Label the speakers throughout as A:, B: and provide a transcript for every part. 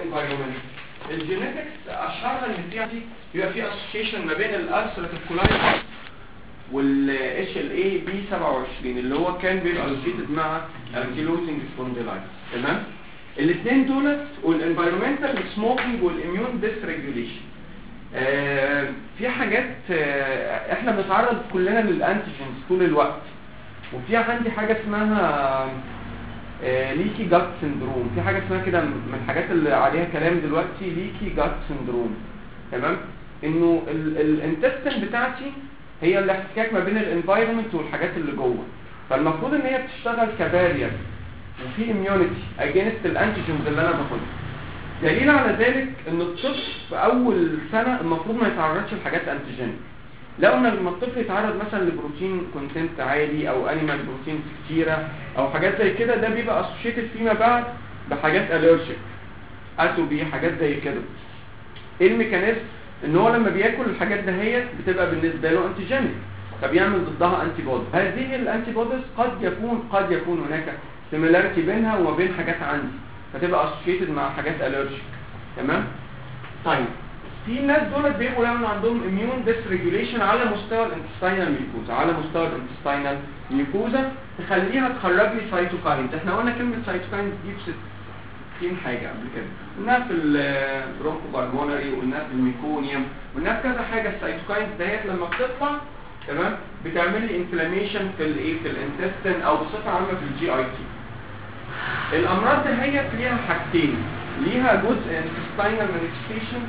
A: والانفايرمنت الجينيتكس اشهرها ان فيها دي بيبقى في اسوشيشن ما بين الالسراتيف كولايتس والاتش ال اي بي 27 اللي هو كان بيبقى اسوشيتد مع الكيلوزنج سبونديلايتس تمام الاثنين دولت والانفايرمنتال سموكينج والاميون ديسريجوليشن آه في حاجات آه احنا بنتعرض كلنا للانتيجنز طول الوقت وفي عندي حاجه اسمها آه ليكي جات سندروم في حاجه اسمها كده من الحاجات اللي عليها كلام دلوقتي ليكي جات سندروم تمام انه الانتستين بتاعتي هي الاحتكاك ما بين الانفايرمنت والحاجات اللي جوه فالمفروض ان هي بتشتغل كبارير وفي اميونيتي اجينست الانتيجنز اللي انا باخدها دليل على ذلك ان الطفل في اول سنه المفروض ما يتعرضش لحاجات انتيجين لو ان لما الطفل يتعرض مثلا لبروتين كونتنت عالي او انيمال بروتينز كتيره او حاجات زي كده ده بيبقى اسوشيتد فيما بعد بحاجات الرجيك اتوبي حاجات زي كده ايه الميكانيزم ان هو لما بياكل الحاجات دهيت بتبقى بالنسبه له انتيجينيك فبيعمل ضدها انتي بودي هذه الانتي بوديز قد يكون قد يكون هناك سيميلاريتي بينها وما بين حاجات عندي فتبقى اسوشيتد مع حاجات الرجيك تمام طيب في ناس دول بيبقوا يعملوا عندهم اميون ديسريجوليشن على مستوى الانتستينال ميوكوزا على مستوى الانتستينال ميوكوزا تخليها تخرج لي سايتوكاينز احنا قلنا كلمه سايتوكاينز دي في 60 حاجه قبل كده قلناها في البرونكو بالمونري وقلناها في الميكونيوم قلناها في كذا حاجه السايتوكاينز ديت لما بتطلع تمام بتعمل لي انفلاميشن في الايه في الانتستين او بصفه عامه في الجي اي تي الامراض دي هي ليها حاجتين ليها جزء intestinal manifestation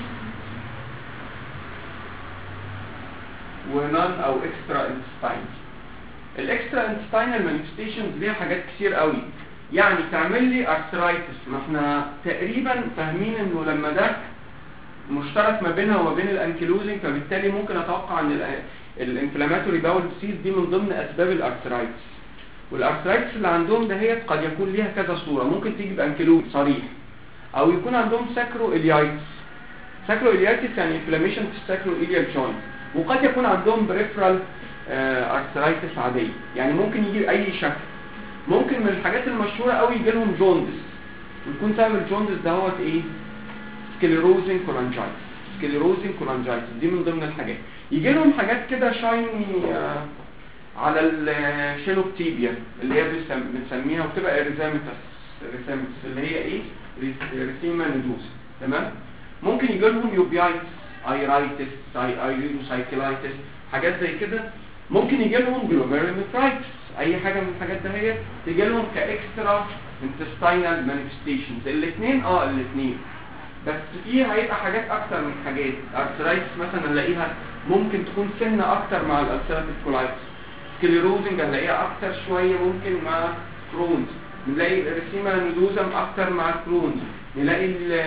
A: ونون او اكسترا intestinal الاكسترا intestinal manifestations ليها حاجات كتير قوي يعني تعمل لي arthritis ما احنا تقريبا فاهمين انه لما ده مشترك ما بينها وما بين الانكيلوزنج فبالتالي ممكن اتوقع ان الانفلاماتوري باول ديسيز دي من ضمن اسباب الارثرايتس والارثرايتس اللي عندهم دهيت قد يكون ليها كذا صوره ممكن تيجي بانكيلوز صريح او يكون عندهم ساكرو اليايتس ساكرو اليايتس يعني انفلاميشن في الساكرو اليال جوينت وقد يكون عندهم بريفرال ارثرايتس عاديه يعني ممكن يجي اي شكل ممكن من الحاجات المشهوره قوي يجي لهم جوندس ويكون سبب الجوندس دهوت ايه سكليروزين كولانجايتس سكليروزين كولانجايتس دي من ضمن الحاجات يجي لهم حاجات كده شايني آه على الشيلوبتيبيا اللي هي بنسميها وبتبقى اريزاميتس اريزاميتس اللي هي ايه ريثيما ندوس تمام ممكن يجي لهم يوبيايتس ايرايتس ايريدوسايكلايتس حاجات زي كده ممكن يجي لهم جلوميرولوفرايتس اي حاجه من الحاجات دهيت تيجي لهم كاكسترا انتستينال مانيفستيشنز الاثنين اه الاثنين بس في هيبقى حاجات اكتر من حاجات ارثرايتس مثلا نلاقيها ممكن تكون سنه اكتر مع الالسيراتيف كولايتس سكليروزنج هنلاقيها اكتر شويه ممكن مع كرونز نلاقي الريسيما نودوزم اكتر مع كرونز نلاقي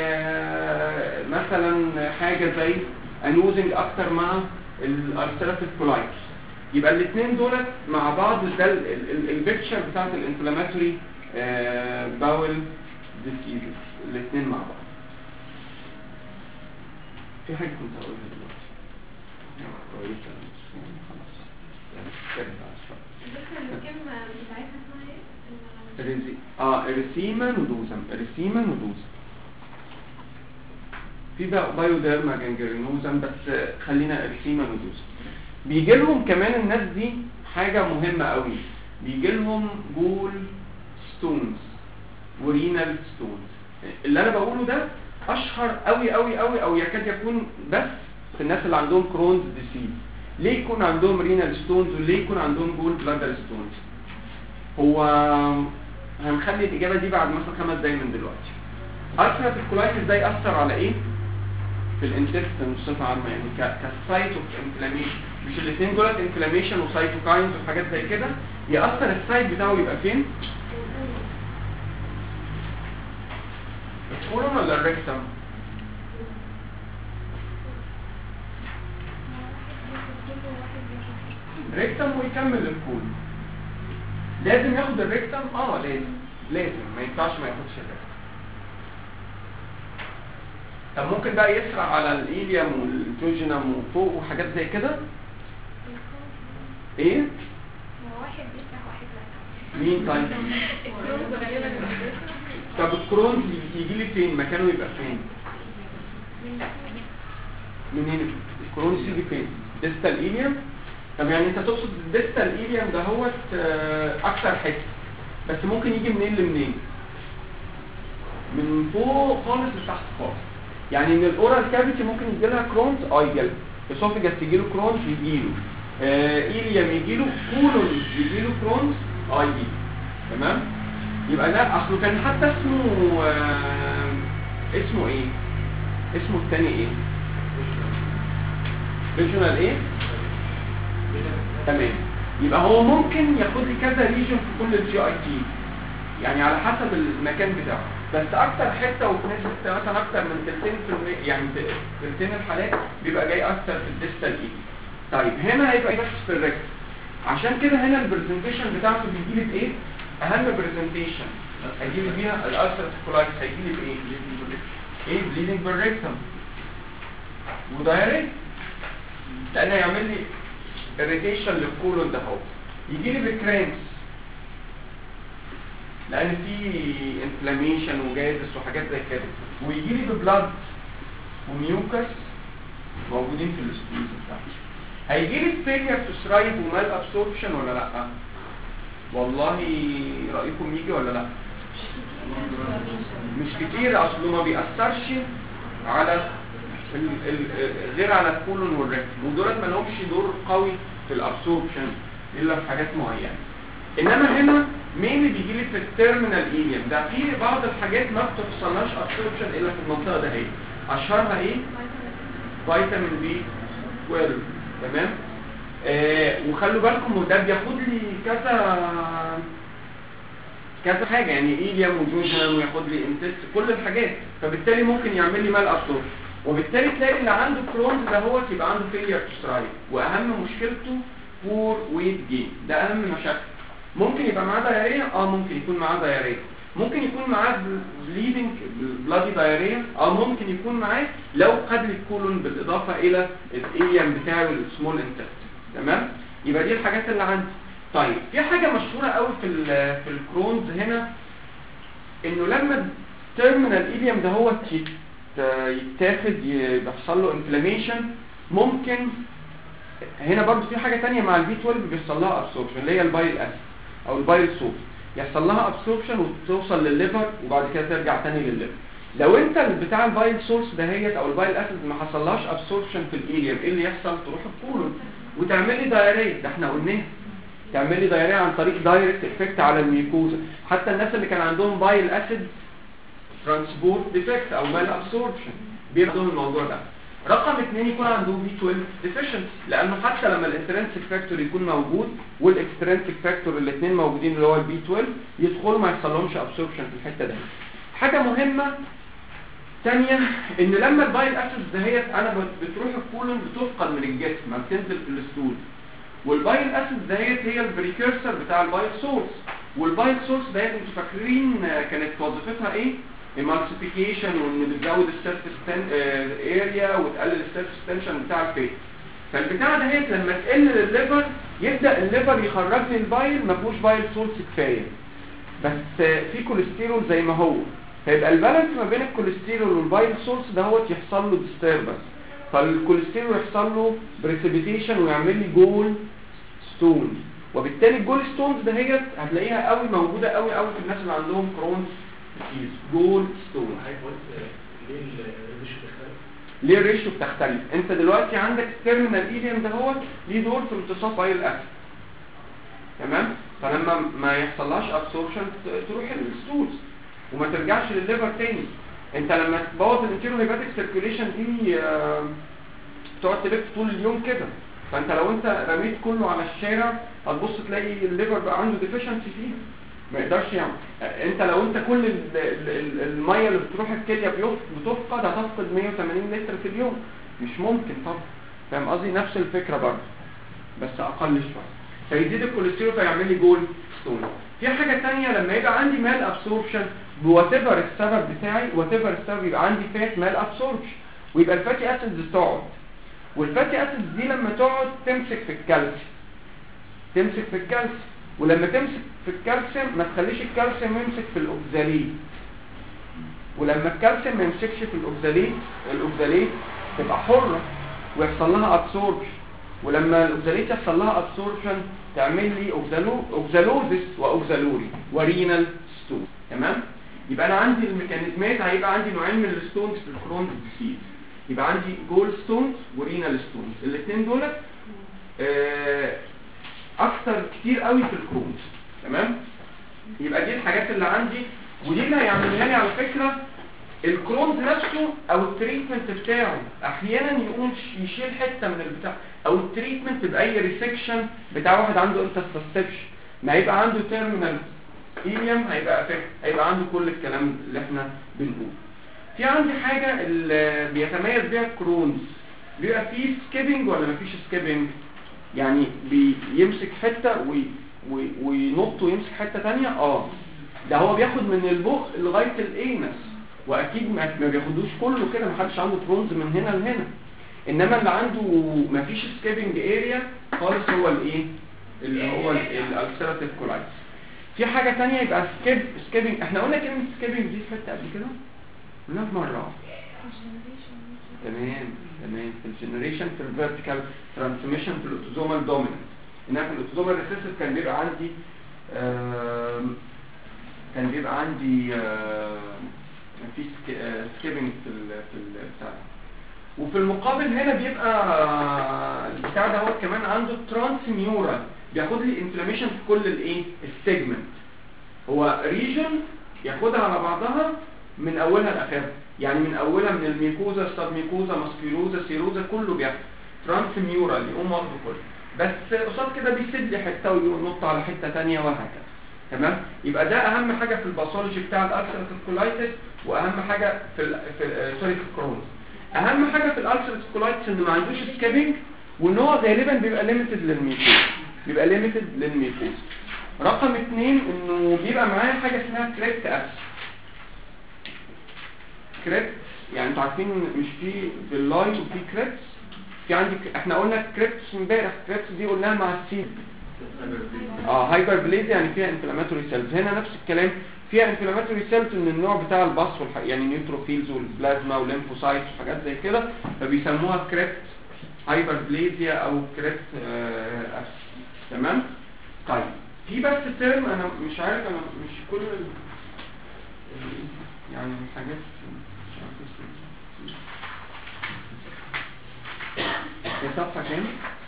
A: مثلا حاجه زي انوزنج اكتر مع الالسيراتيف كولايتس يبقى الاثنين دولت مع بعض ده البيكتشر بتاعت الانفلاماتوري باول ديسيزز الاثنين مع بعض في حاجه كنت هقولها دلوقتي كويسه خلاص ريزي اه اريثيما نودوزم اريثيما نودوزم في بقى بايوديرما جانجرينوزم بس خلينا اريثيما نودوزم بيجي لهم كمان الناس دي حاجه مهمه قوي بيجي لهم جول ستونز ورينال ستونز اللي انا بقوله ده اشهر قوي قوي قوي او يكاد يكون بس في الناس اللي عندهم كرونز ديسيز ليه يكون عندهم رينال ستونز وليه يكون عندهم جول بلادر ستونز هو هنخلي الاجابه دي بعد مثلا خمس دقايق من دلوقتي التراتيف كولايتس ده ياثر على ايه في الانتستين بصفه عامه يعني كسايت اوف انفلاميشن مش الاثنين دولت انفلاميشن وسايتوكاينز وحاجات زي كده ياثر السايت بتاعه يبقى فين الكولون ولا الريكتم ريكتم ويكمل الكولون لازم ياخد الريكتم اه لازم لازم ما ينفعش ما ياخدش الريكتم طب ممكن بقى يسرع على الايليوم والجوجينم وفوق وحاجات زي كده ايه
B: هو واحد بيفتح واحد لا
A: مين طيب
B: الكروز غالبا
A: طب الكرونز يجي لي فين مكانه يبقى فين منين الكرونز يجي فين ديستال ايليوم طب يعني انت تقصد الديستال ايليوم ده هو اكتر حته بس ممكن يجي منين لمنين من فوق خالص لتحت خالص يعني ان الاورال كافيتي ممكن يجي لها كرونز اه يجي لها اسوفجس يجي له كرونز يجي له آه ايليوم يجي له كولون يجي له كرونز اه يجي له. تمام يبقى ده اصله كان حتى اسمه آه اسمه ايه اسمه الثاني ايه ريجونال ايه تمام يبقى هو ممكن ياخد لي كذا ريجن في كل الجي اي تي يعني على حسب المكان بتاعه بس اكتر حته وفي نسبه مثلا اكتر من 30% يعني تلتين الحالات بيبقى جاي اكتر في الديستال اي طيب هنا هيبقى بس في الريكت عشان كده هنا البرزنتيشن بتاعته بيجي لي بايه اهم برزنتيشن هيجي لي بيها الالسر كولايتس هيجي لي بايه ايه بليدنج بالريكتم ودايركت لان هيعمل لي irritation للكولون ده اهو يجي لي بكرامس لان في انفلاميشن وجازس وحاجات زي كده ويجي لي ببلاد وميوكس موجودين في الستولز بتاعتي هيجي لي فيلير تو ثرايف ومال ابسوربشن ولا لا والله رايكم يجي ولا لا مش كتير اصله ما بيأثرش على ال ال غير على الكولون والريكتم ودول ما لهمش دور قوي في الابسوربشن الا في حاجات معينه انما هنا مين اللي بيجي لي في التيرمينال ايليوم ده في بعض الحاجات ما بتحصلهاش ابسوربشن الا في المنطقه ده اهي اشهرها ايه فيتامين بي 12 تمام آه وخلوا بالكم وده بياخد لي كذا كذا حاجه يعني ايليوم وجوجنال وياخد لي انتست كل الحاجات فبالتالي ممكن يعمل لي مال ابسوربشن وبالتالي تلاقي اللي عنده كرونز ده هو يبقى عنده فيلير تو سترايك واهم مشكلته بور ويت جين ده اهم مشاكل ممكن يبقى معاه دايريا اه ممكن يكون معاه دايريا ممكن يكون معاه بليدنج بلادي دايريا اه ممكن يكون معاه لو خد الكولون بالاضافه الى الايليم بتاعه السمول انتست تمام يبقى دي الحاجات اللي عندي طيب في حاجه مشهوره قوي في في الكرونز هنا انه لما التيرمينال ايليم ده هو يتاخد يحصل له انفلاميشن ممكن هنا برضو في حاجة تانية مع البي 12 بيحصل لها ابسوربشن اللي هي البايل اسيد او البايل سوب يحصل لها ابسوربشن وتوصل للليفر وبعد كده ترجع تاني للليفر لو انت بتاع البايل سورس دهيت او البايل اسيد ما حصلهاش ابسوربشن في الايليم ايه اللي يحصل تروح الكولون وتعمل لي دايريه ده احنا قلناها تعمل لي دايريه عن طريق دايركت افكت على الميكوزا حتى الناس اللي كان عندهم بايل اسيد ترانسبورت ديفكت او مال ابسوربشن بيبقى الموضوع ده رقم اثنين يكون عنده بي 12 ديفيشنسي لانه حتى لما الانترنسك فاكتور يكون موجود والاكسترنسك فاكتور الاثنين موجودين اللي هو البي 12 يدخلوا ما يحصلهمش ابسوربشن في الحته دي حاجه مهمه ثانيه ان لما البايل اسيدز دهيت انا بتروح الكولون بتفقد من الجسم ما بتنزل في الستول والبايل اسيدز دهيت هي البريكيرسر بتاع البايل سورس والبايل سورس دهيت انتوا فاكرين كانت وظيفتها ايه emulsification وان بتزود السيرفيس اريا وتقلل السيرفيس تنشن بتاع الفيت فالبتاع ده هيك لما تقل للليفر يبدا الليفر يخرج لي البايل ما فيهوش بايل سورس كفايه بس في كوليسترول زي ما هو فيبقى البالانس ما بين الكوليسترول والبايل سورس دهوت يحصل له ديستربنس فالكوليسترول يحصل له بريسيبيتيشن ويعمل لي جول ستون وبالتالي الجول ستونز دهيت هتلاقيها قوي موجوده قوي قوي في الناس اللي عندهم كرونز جول ستون ليه الريشيو بتختلف انت دلوقتي عندك التيرمينال ايديم ده هو ليه دور في امتصاص بايل اسيد تمام فلما ما يحصلهاش ابسوربشن تروح الستولز وما ترجعش للليفر تاني انت لما تبوظ الانتيرو هيباتيك سيركيوليشن دي تقعد تلف طول اليوم كده فانت لو انت رميت كله على الشارع هتبص تلاقي الليفر بقى عنده ديفيشنسي فيه ما يقدرش يعمل انت لو انت كل ال ال ال الميه اللي بتروح الكليه بتفقد هتفقد 180 لتر في اليوم مش ممكن طبعا فاهم قصدي نفس الفكره برضه بس اقل شويه فيزيد الكوليسترول فيعمل لي جول ستون في حاجه ثانيه لما يبقى عندي مال ابسوربشن وات ايفر السبب بتاعي وات ايفر السبب يبقى عندي فات مال ابسوربشن ويبقى الفاتي اسيدز تقعد والفاتي اسيدز دي لما تقعد تمسك في الكالسيوم تمسك في الكالسيوم ولما تمسك في الكالسيوم ما تخليش الكالسيوم يمسك في الاوكزالين ولما الكالسيوم ما يمسكش في الاوكزاليت الاوكزاليت تبقى حره ويحصل لها ابسوربشن ولما الاوكزاليت يحصل لها ابسوربشن تعمل لي اوكزالو اوكزالوزيس واوكزالوري ورينال ستون تمام يبقى انا عندي الميكانيزمات هيبقى عندي نوعين من الستونز في الكرونز ديسيز يبقى عندي جول ستونز ورينال ستونز الاثنين دول آه، اكتر كتير قوي في الكرونز تمام يبقى دي الحاجات اللي عندي ودي اللي هيعملها لي على فكره الكرونز نفسه او التريتمنت بتاعه احيانا يقوم ش- يشيل حته من البتاع او التريتمنت باي ريسكشن بتاع واحد عنده انترسبشن ما هيبقى عنده تيرمينال ايليوم هيبقى افكت هيبقى عنده كل الكلام اللي احنا بنقوله في عندي حاجه اللي بيتميز بيها الكرونز بيبقى فيه سكيبنج ولا مفيش سكيبنج يعني بيمسك حته وي وي وينط ويمسك حته تانية اه ده هو بياخد من البق لغايه الانس واكيد ما ما بياخدوش كله كده ما حدش عنده كرونز من هنا لهنا انما اللي عنده مفيش سكيبنج اريا خالص هو الايه اللي هو الالسيراتيف كولايتس في حاجه تانية يبقى سكيب سكيبنج احنا قلنا كلمه سكيبنج دي في حته قبل كده قلناها في مره تمام تمام في الجنريشن في الفيرتيكال ترانسميشن في الاوتوزومال دوميننت انما في الاوتوزومال ريسيسيف كان بيبقى عندي آم، كان بيبقى عندي آم، في سكيبنج في ال في ال بتاع ده. وفي المقابل هنا بيبقى آه، البتاع ده هو كمان عنده ترانسميورال بياخد لي انفلاميشن في كل الايه السيجمنت هو ريجن ياخدها على بعضها من اولها لاخرها يعني من اولها من الميكوزا السبميكوزا ماسكيلوزا سيروزا كله بياخد ترانسميورال يقوم واخده كله بس قصاد كده بيسد لي حته وينط على حته ثانيه وهكذا تمام يبقى ده اهم حاجه في الباثولوجي بتاع الالسراتيف كولايتس واهم حاجه في ال في ال- سوري في الكرونز اهم حاجه في الالسراتيف كولايتس ان ما عندوش سكابينج وان هو غالبا بيبقى ليميتد للميكوز بيبقى ليميتد للميكوز رقم اتنين انه بيبقى معاه حاجه اسمها كريبت ابس كريبت يعني انتوا عارفين مش في فيلاي وفي كريبس في عندي احنا قلنا كريبس امبارح كريبس دي قلناها مع السيد اه هايبر بليز يعني فيها انفلاماتوري سيلز هنا نفس الكلام فيها انفلاماتوري سيلز من النوع بتاع البص والح... يعني نيوتروفيلز والبلازما والليمفوسايتس وحاجات زي كده فبيسموها كريبت هايبر بليزيا او كريبت آه أس. تمام طيب في بس ترم انا مش عارف انا مش كل ال... ال- يعني الحاجات مش عارف اسمها. هي صفحه كام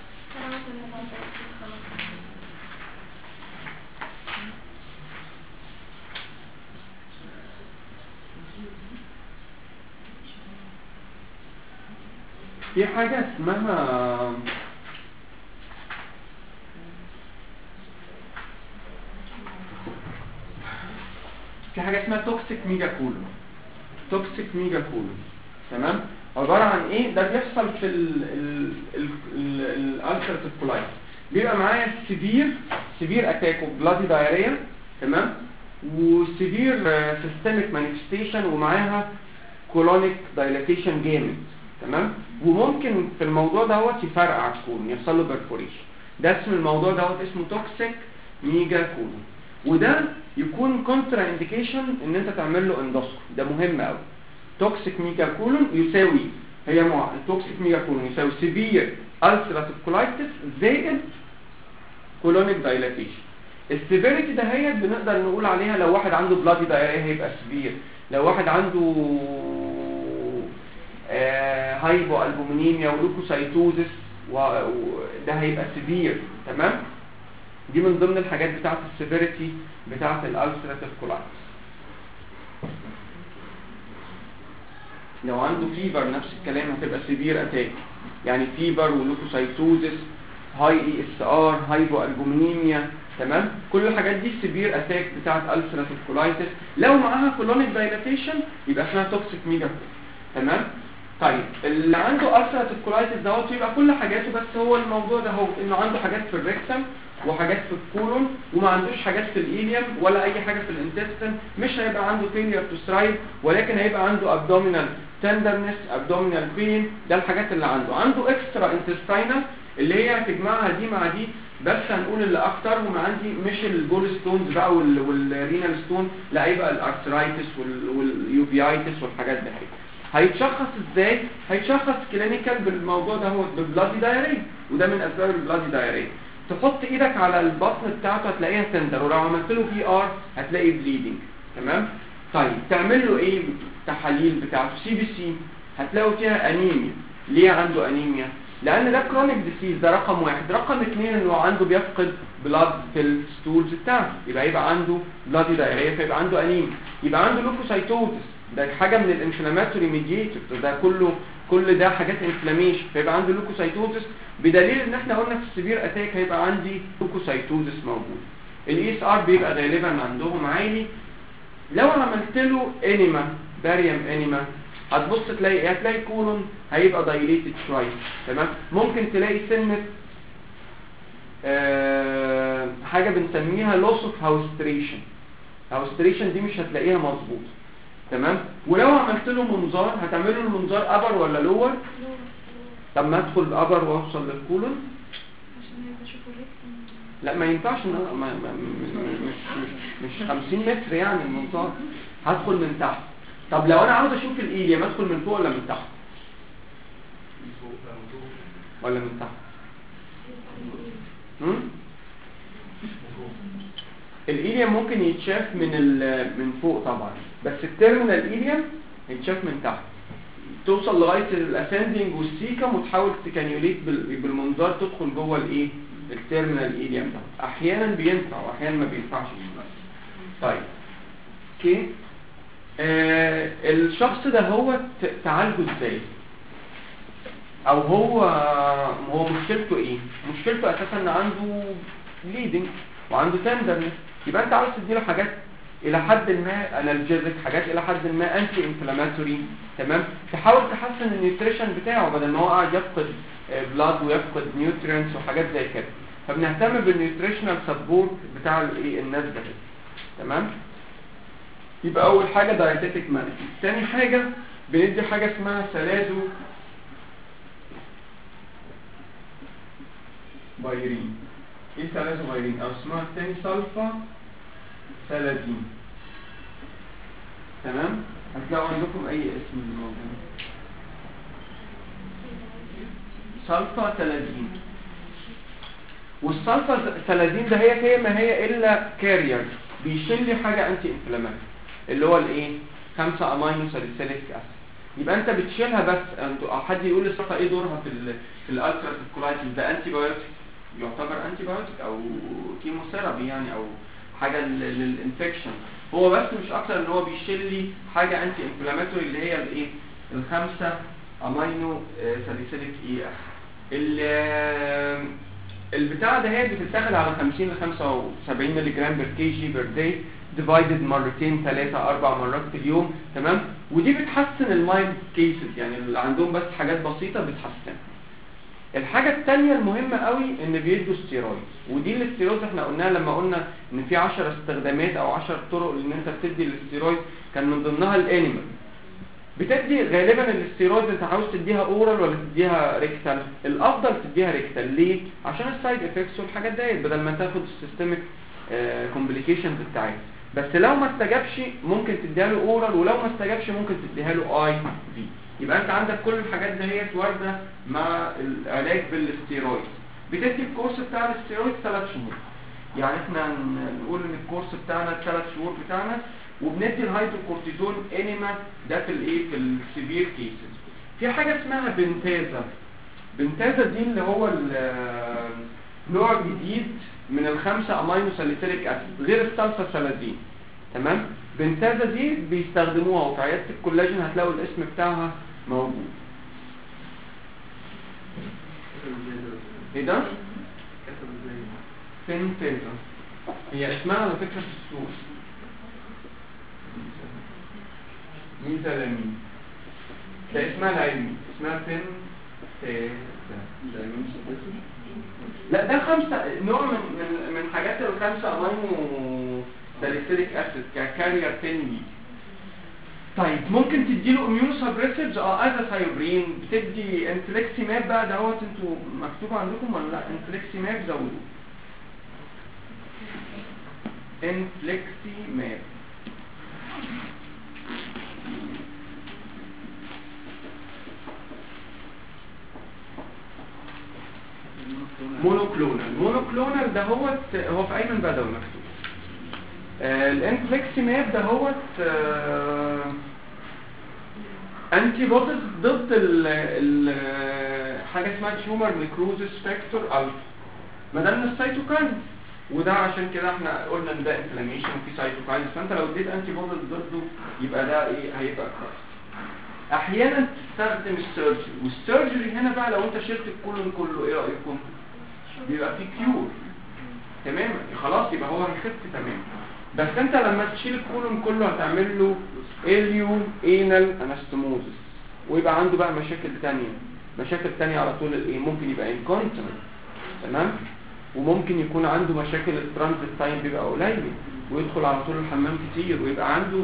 A: في حاجة اسمها في حاجة اسمها توكسيك ميجا كولون توكسيك ميجا كولون تمام عبارة عن ايه ده بيحصل في الالتراتيف كولايتس بيبقى معايا سيفير سيفير اتاك اوف بلادي دايريا تمام وسيفير سيستميك مانيفستيشن ومعاها كولونيك دايلاتيشن جامد تمام وممكن في الموضوع دوت يفرقع الكولون يحصل له بيرفوريشن ده اسم الموضوع دوت اسمه توكسيك ميجا كولون وده يكون كونترا انديكيشن ان انت تعمل له اندوسكوب ده مهم قوي توكسيك ميجا كولون يساوي هي مع التوكسيك ميجا كولون يساوي سيفير السراتيف كولايتس زائد كولونيك دايلاتيشن السيفيريتي ده هي بنقدر نقول عليها لو واحد عنده بلادي دايريا هيبقى سيفير لو واحد عنده آه، هايبو البومينيميا ولوكوسايتوزس وده هيبقى سيفير تمام دي من ضمن الحاجات بتاعه السيفيريتي بتاعه الالسراتيف كولايتس لو عنده فيبر نفس الكلام هتبقى سيفير اتاك يعني فيبر ولوكوسايتوزس هاي اي اس ار هايبو البومينيميا تمام كل الحاجات دي سيفير اتاك بتاعه السراتيف كولايتس لو معاها كولونيك دايلاتيشن يبقى اسمها توكسيك ميجا تمام طيب اللي عنده السراتيف كولايتس دوت يبقى كل حاجاته بس هو الموضوع ده هو انه عنده حاجات في الريكتم وحاجات في الكولون وما عندوش حاجات في الايليوم ولا اي حاجه في الانتستين مش هيبقى عنده فيلير تو سترايد ولكن هيبقى عنده ابدومينال تندرنس ابدومينال بين ده الحاجات اللي عنده عنده اكسترا انتستينال اللي هي هتجمعها دي مع دي بس هنقول اللي اكترهم عندي مش الجول ستونز بقى وال- والرينال ستون لا هيبقى الارثرايتس وال- واليوبيايتس والحاجات دي هيتشخص ازاي هيتشخص كلينيكال بالموضوع ده هو بالبلادي دايريا وده من اسباب البلادي دايريا تحط ايدك على البطن بتاعته هتلاقيها تندر ولو عملت له بي ار هتلاقي بليدنج تمام طيب تعمل له ايه تحاليل بتاعته سي بي سي هتلاقوا فيها انيميا ليه عنده انيميا لان ده كرونيك ديسيز ده رقم واحد رقم اثنين انه عنده بيفقد بلاد في الستولز بتاعته يبقى يبقى عنده بلادي دايريا فيبقى عنده انيميا يبقى عنده لوكوسايتوزس ده حاجه من الانفلاماتوري ميديتور ده كله كل ده حاجات انفلاميشن فيبقى عنده لوكوسايتوزس بدليل ان احنا قلنا في السبير اتاك هيبقى عندي لوكوسايتوزس موجود الاي اس ار بيبقى غالبا عندهم عالي لو عملت له انيما باريوم انيما هتبص تلاقي ايه هتلاقي كولون هيبقى دايليتد شويه تمام ممكن تلاقي سنه آه حاجه بنسميها لوس اوف هاوستريشن هاوستريشن دي مش هتلاقيها مظبوطه تمام ولو عملت له منظار هتعمل له المنظار ابر ولا لور طب ما ادخل ابر واوصل للكولون
B: عشان بشوفه الريكتم
A: لا ما ينفعش إن أنا- ما ما مش مش مش 50 متر يعني المنظار هدخل من تحت طب لو انا عاوز اشوف الايليا ادخل من فوق ولا من تحت ولا من تحت هم؟ الايليا ممكن يتشاف من ال- من فوق طبعا بس التيرمينال ايليا يتشاف من تحت توصل لغايه الاسندنج والسيكم وتحاول تكانيوليت بال- بالمنظار تدخل جوه الايه التيرمينال ايليم ده احيانا بينفع واحيانا ما بينفعش طيب اوكي آه الشخص ده هو ت- تعالجه ازاي او هو هو مشكلته ايه مشكلته اساسا ان عنده بليدنج وعنده تندرنس يبقى انت عاوز تديله حاجات الى حد ما انالجيزك حاجات الى حد ما انتي انفلاماتوري تمام تحاول تحسن النيوتريشن بتاعه بدل ما هو قاعد يفقد بلاد ويفقد نيوترينتس وحاجات زي كده فبنهتم بالنيوتريشنال سبورت بتاع الايه الناس ده تمام يبقى اول حاجه دايتيتك مانجمنت تاني حاجه بندي حاجه اسمها سلازو بايرين ايه سلازو بايرين او اسمها التاني سلفا سلازين تمام هتلاقوا عندكم اي اسم موجود سلفا سلازين والسلفا سلازين ده هي هي ما هي الا كارير بيشيل لي حاجه انتي انفلاماتوري اللي هو الايه 5 امينو ساليسيليك اسيد يبقى انت بتشيلها بس انتوا او حد يقول لي السلفا ايه دورها في ال في الالترا كولايتس ده انتي بايوتيك يعتبر انتي بايوتيك او كيموثيرابي يعني او حاجه لل- للانفكشن هو بس مش اكتر ان هو بيشيل لي حاجه انتي انفلاماتوري اللي هي الايه الخمسه امينو ساليسيليك اي ال البتاع ده هي بتتاخد على 50 ل 75 مللي جرام بير كي جي بير داي ديفايدد مرتين ثلاثة أربع مرات في اليوم تمام ودي بتحسن المايند كيسز يعني اللي عندهم بس حاجات بسيطة بتحسن الحاجة التانية المهمة قوي ان بيدوا ستيرويد ودي الاستيرويد احنا قلناها لما قلنا ان في 10 استخدامات او 10 طرق ان انت بتدي الاستيرويد كان من ضمنها الانيمال بتدي غالبا الاستيرويد انت عاوز تديها اورال ولا تديها ريكتال الافضل تديها ريكتال ليه عشان السايد افكتس والحاجات ديت بدل ما تاخد السيستميك كومبليكيشنز بتاعتها بس لو ما استجابش ممكن تديها له اورال ولو ما استجابش ممكن تديها له اي في يبقى انت عندك كل الحاجات ديت وارده مع العلاج بالاستيرويد بتدي الكورس بتاع الاستيرويد ثلاث شهور يعني احنا ن- نقول ان الكورس بتاعنا الثلاث شهور بتاعنا وبندي الهيدروكورتيزون انيما ده في الايه في السيفير كيسز في حاجه اسمها بنتازا بنتازا دي اللي هو ال- نوع جديد من الخمسه امينو ساليسيليك اسيد غير السلفا سلازين تمام بنتازا دي بيستخدموها وفي عياده الكولاجين هتلاقوا الاسم بتاعها موجود ايه ده بنتازا هي اسمها على فكره في السوق ميزالامين ده اسمها العلمي اسمها بنتازا لا ده خمسة نوع من من, من حاجات الخمسة امينو ساليسيليك اسيد ككارير تنوي طيب ممكن تديله اميونو سبريسيفز اه ازاثايوبرين بتدي انفليكسيماب بقى دهوت انتوا مكتوب عندكم ولا لا انفليكسيماب زودوه انفليكسيماب مونوكلونال مونوكلونال ده هو هو في ايمن بدوي مكتوب آه الانفليكسيماب ده هو انتي بوديز ضد ال ال حاجه اسمها تيومر نيكروزس فاكتور الفا ما ده من السيتوكاين وده عشان كده احنا قلنا ان ده انفلاميشن وفي سايتوكاين فانت لو اديت انتي بوديز ضده يبقى ده ايه هيبقى كراست احيانا تستخدم السيرجري والسيرجري هنا بقى لو انت شلت الكولون كله ايه رايكم بيبقى فيه كيور تمام خلاص يبقى هو هيخف تمام بس انت لما تشيل الكولون كله هتعمل له اليو انال انستموزس ويبقى عنده بقى مشاكل تانية مشاكل تانية على طول الايه ممكن يبقى انكونتنت تمام وممكن يكون عنده مشاكل الترانزيت تايم بيبقى قليل ويدخل على طول الحمام كتير ويبقى عنده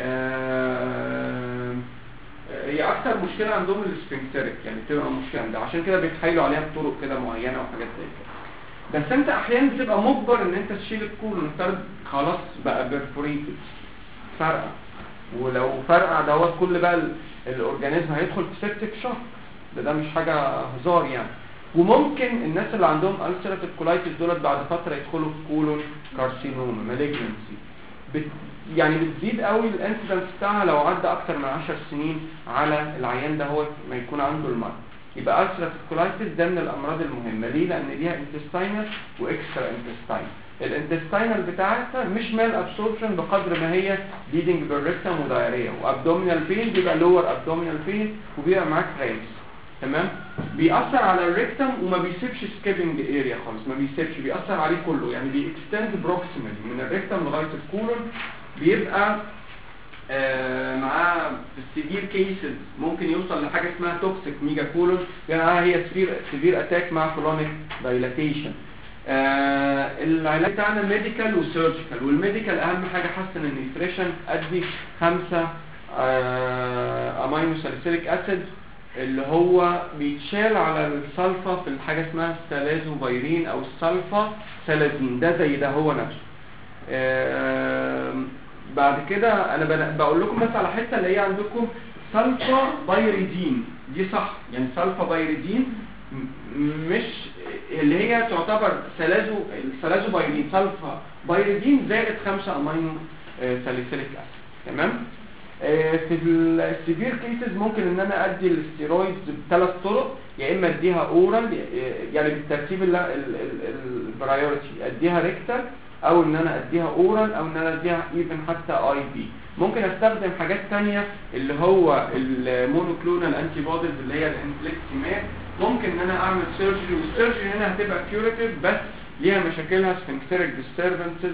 A: آه هي اكتر مشكله عندهم السفنكتريك يعني بتبقى مشكله ده عشان كده بيتحايلوا عليها بطرق كده معينه وحاجات زي كده بس انت احيانا بتبقى مجبر ان انت تشيل الكولون نفترض خلاص بقى بيرفوريتد فرقع ولو فرقع دوت كل بقى ال- الاورجانيزم هيدخل في سيبتك شوك ده ده مش حاجه هزار يعني وممكن الناس اللي عندهم ألسرة كولايتس دولت بعد فتره يدخلوا في كولون كارسينوما مالجنسي بت يعني بتزيد قوي الانسيدنس بتاعها لو عدى اكتر من 10 سنين على العيان ده هو ما يكون عنده المرض يبقى ألسرة كولايتس ده من الامراض المهمه ليه لان ليها انتستينال واكسترا انتستين الانتستينال بتاعتها مش مال ابسوربشن بقدر ما هي ليدنج بالريكتم ودايريا وابدومينال بين بيبقى لور ابدومينال بين وبيبقى معاك رامس تمام بيأثر على الريكتم وما بيسيبش سكيبنج اريا خالص ما بيسيبش بيأثر عليه كله يعني بيكستند بروكسيمالي من الريكتم لغايه الكولون بيبقى آه معاه في السيفير كيسز ممكن يوصل لحاجه اسمها توكسيك ميجا كولون يعني هي سيفير سيفير اتاك مع كولونيك دايلاتيشن آه العلاج بتاعنا ميديكال وسيرجيكال والميديكال اهم حاجه حسن النيوتريشن ادي خمسة آه امينو ساليسيليك اسيد اللي هو بيتشال على السلفا في الحاجه اسمها السلازوفيرين او السلفا سلازين ده زي ده هو نفسه آه بعد كده انا بن- بقول لكم بس على حته اللي هي عندكم سلفا بايريدين دي صح يعني سلفا بايريدين م- مش اللي هي تعتبر سلازو السلازو بايرين سلفا بايريدين زائد 5 امينو آه، ساليسيليك اسيد تمام آه، في السيفير كيسز ممكن ان انا ادي الاستيرويدز بثلاث طرق يا اما اديها اورال يعني بالترتيب البرايورتي اديها ريكتال او ان انا اديها اورال او ان انا اديها ايفن حتى اي بي ممكن استخدم حاجات تانية اللي هو المونوكلونال انتي بوديز اللي هي الانفليكسيماب ممكن ان انا اعمل سيرجري والسيرجري هنا هتبقى كيوريتيف بس ليها مشاكلها سفنكتريك ديستربنسز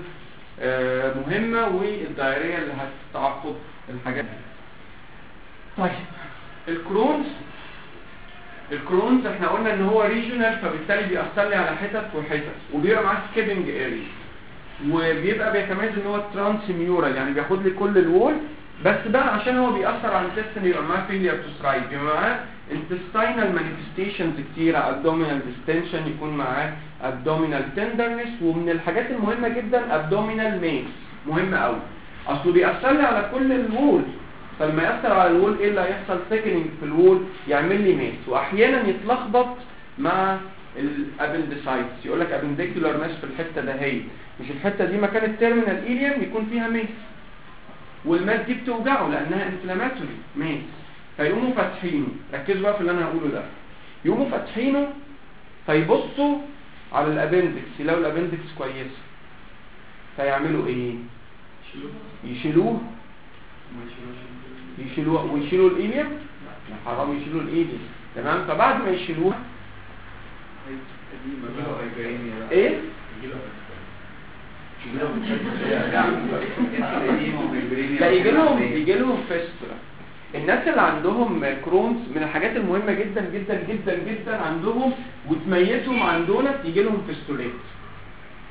A: مهمة والدايرية اللي هتتعقب الحاجات دي طيب الكرونز الكرونز احنا قلنا ان هو ريجونال فبالتالي بيأثر لي على حتت وحتت وبيبقى معاه سكيبنج اريا وبيبقى بيتميز ان هو ترانس ميورال يعني بياخد لي كل الوول بس بقى عشان هو بيأثر على الانتستين يبقى معاه فيلير تو ثرايف يبقى معاه intestinal manifestations كتيرة abdominal distension يكون معاه abdominal tenderness ومن الحاجات المهمة جدا abdominal mass مهمة قوي اصله بيأثر لي على كل الوول فلما يأثر على الوول ايه اللي هيحصل thickening في الوول يعمل لي ماس واحيانا يتلخبط مع الابندسايتس يقول لك ابنديكولار ماس في الحته ده هي مش الحته دي مكان التيرمينال ايليوم يكون فيها ماس والماس دي بتوجعه لانها انفلاماتوري ماس فيقوموا فاتحينه ركزوا بقى في اللي انا هقوله ده يقوموا فاتحينه فيبصوا على الابندكس يلاقوا الابندكس كويسه فيعملوا ايه يشيلوه يشيلوه ويشيلوا الايليوم يا حرام يشيلوا الايليوم تمام فبعد ما يشيلوها ايه لا يجي لهم يجي لهم فيستولا الناس اللي عندهم كرونز من الحاجات المهمه جدا جدا جدا جدا عندهم وتميزهم عن دولت يجي لهم فيستولات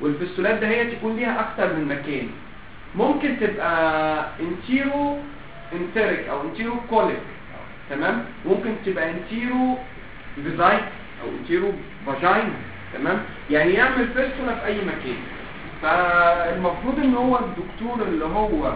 A: والفيستولات ده هي تكون ليها اكتر من مكان ممكن تبقى انتيرو انتريك او انتيرو كوليك تمام ممكن تبقى انتيرو فيزايت او انتيرو فاجاين تمام يعني يعمل فيستولا في اي مكان فالمفروض ان هو الدكتور اللي هو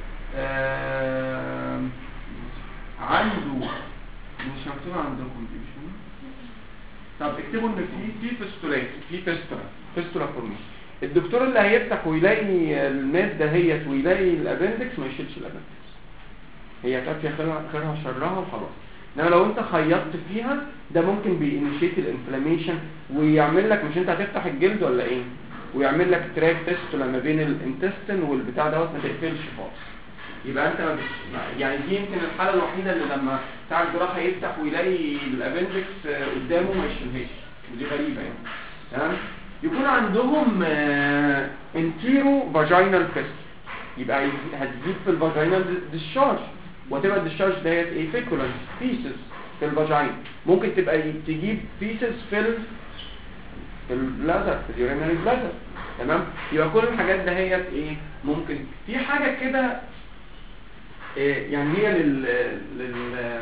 A: آه عنده مش مكتوب عندكم دي مش هنا؟ طب اكتبوا ان في في فيستولات في فيستولا فيستولا فورميشن الدكتور اللي هيفتح ويلاقي الماس دهيت ويلاقي الابندكس ما يشيلش الابندكس هي كافيه خيرها خيرها شرها وخلاص انما لو انت خيطت فيها ده ممكن بينيشيت الانفلاميشن ويعمل لك مش انت هتفتح الجلد ولا ايه ويعمل لك تراك فيستولا ما بين الانتستين والبتاع دوت ما تقفلش خالص يبقى انت ما بت... يعني دي يمكن الحاله الوحيده اللي لما بتاع الجراحه يفتح ويلاقي الابندكس قدامه ما يشيلهاش ودي غريبه يعني تمام يكون عندهم انتيرو فاجينال فيست يبقى يز- هتزيد في الفاجينال ديشارج وتبقى الديشارج ديت ايه فيكولنس فيسز في الفاجين ممكن تبقى ي- تجيب فيسز في ال في البلازر في اليورينري بلازر تمام يبقى كل الحاجات دهيت ايه ممكن في حاجه كده إيه يعني هي لل لل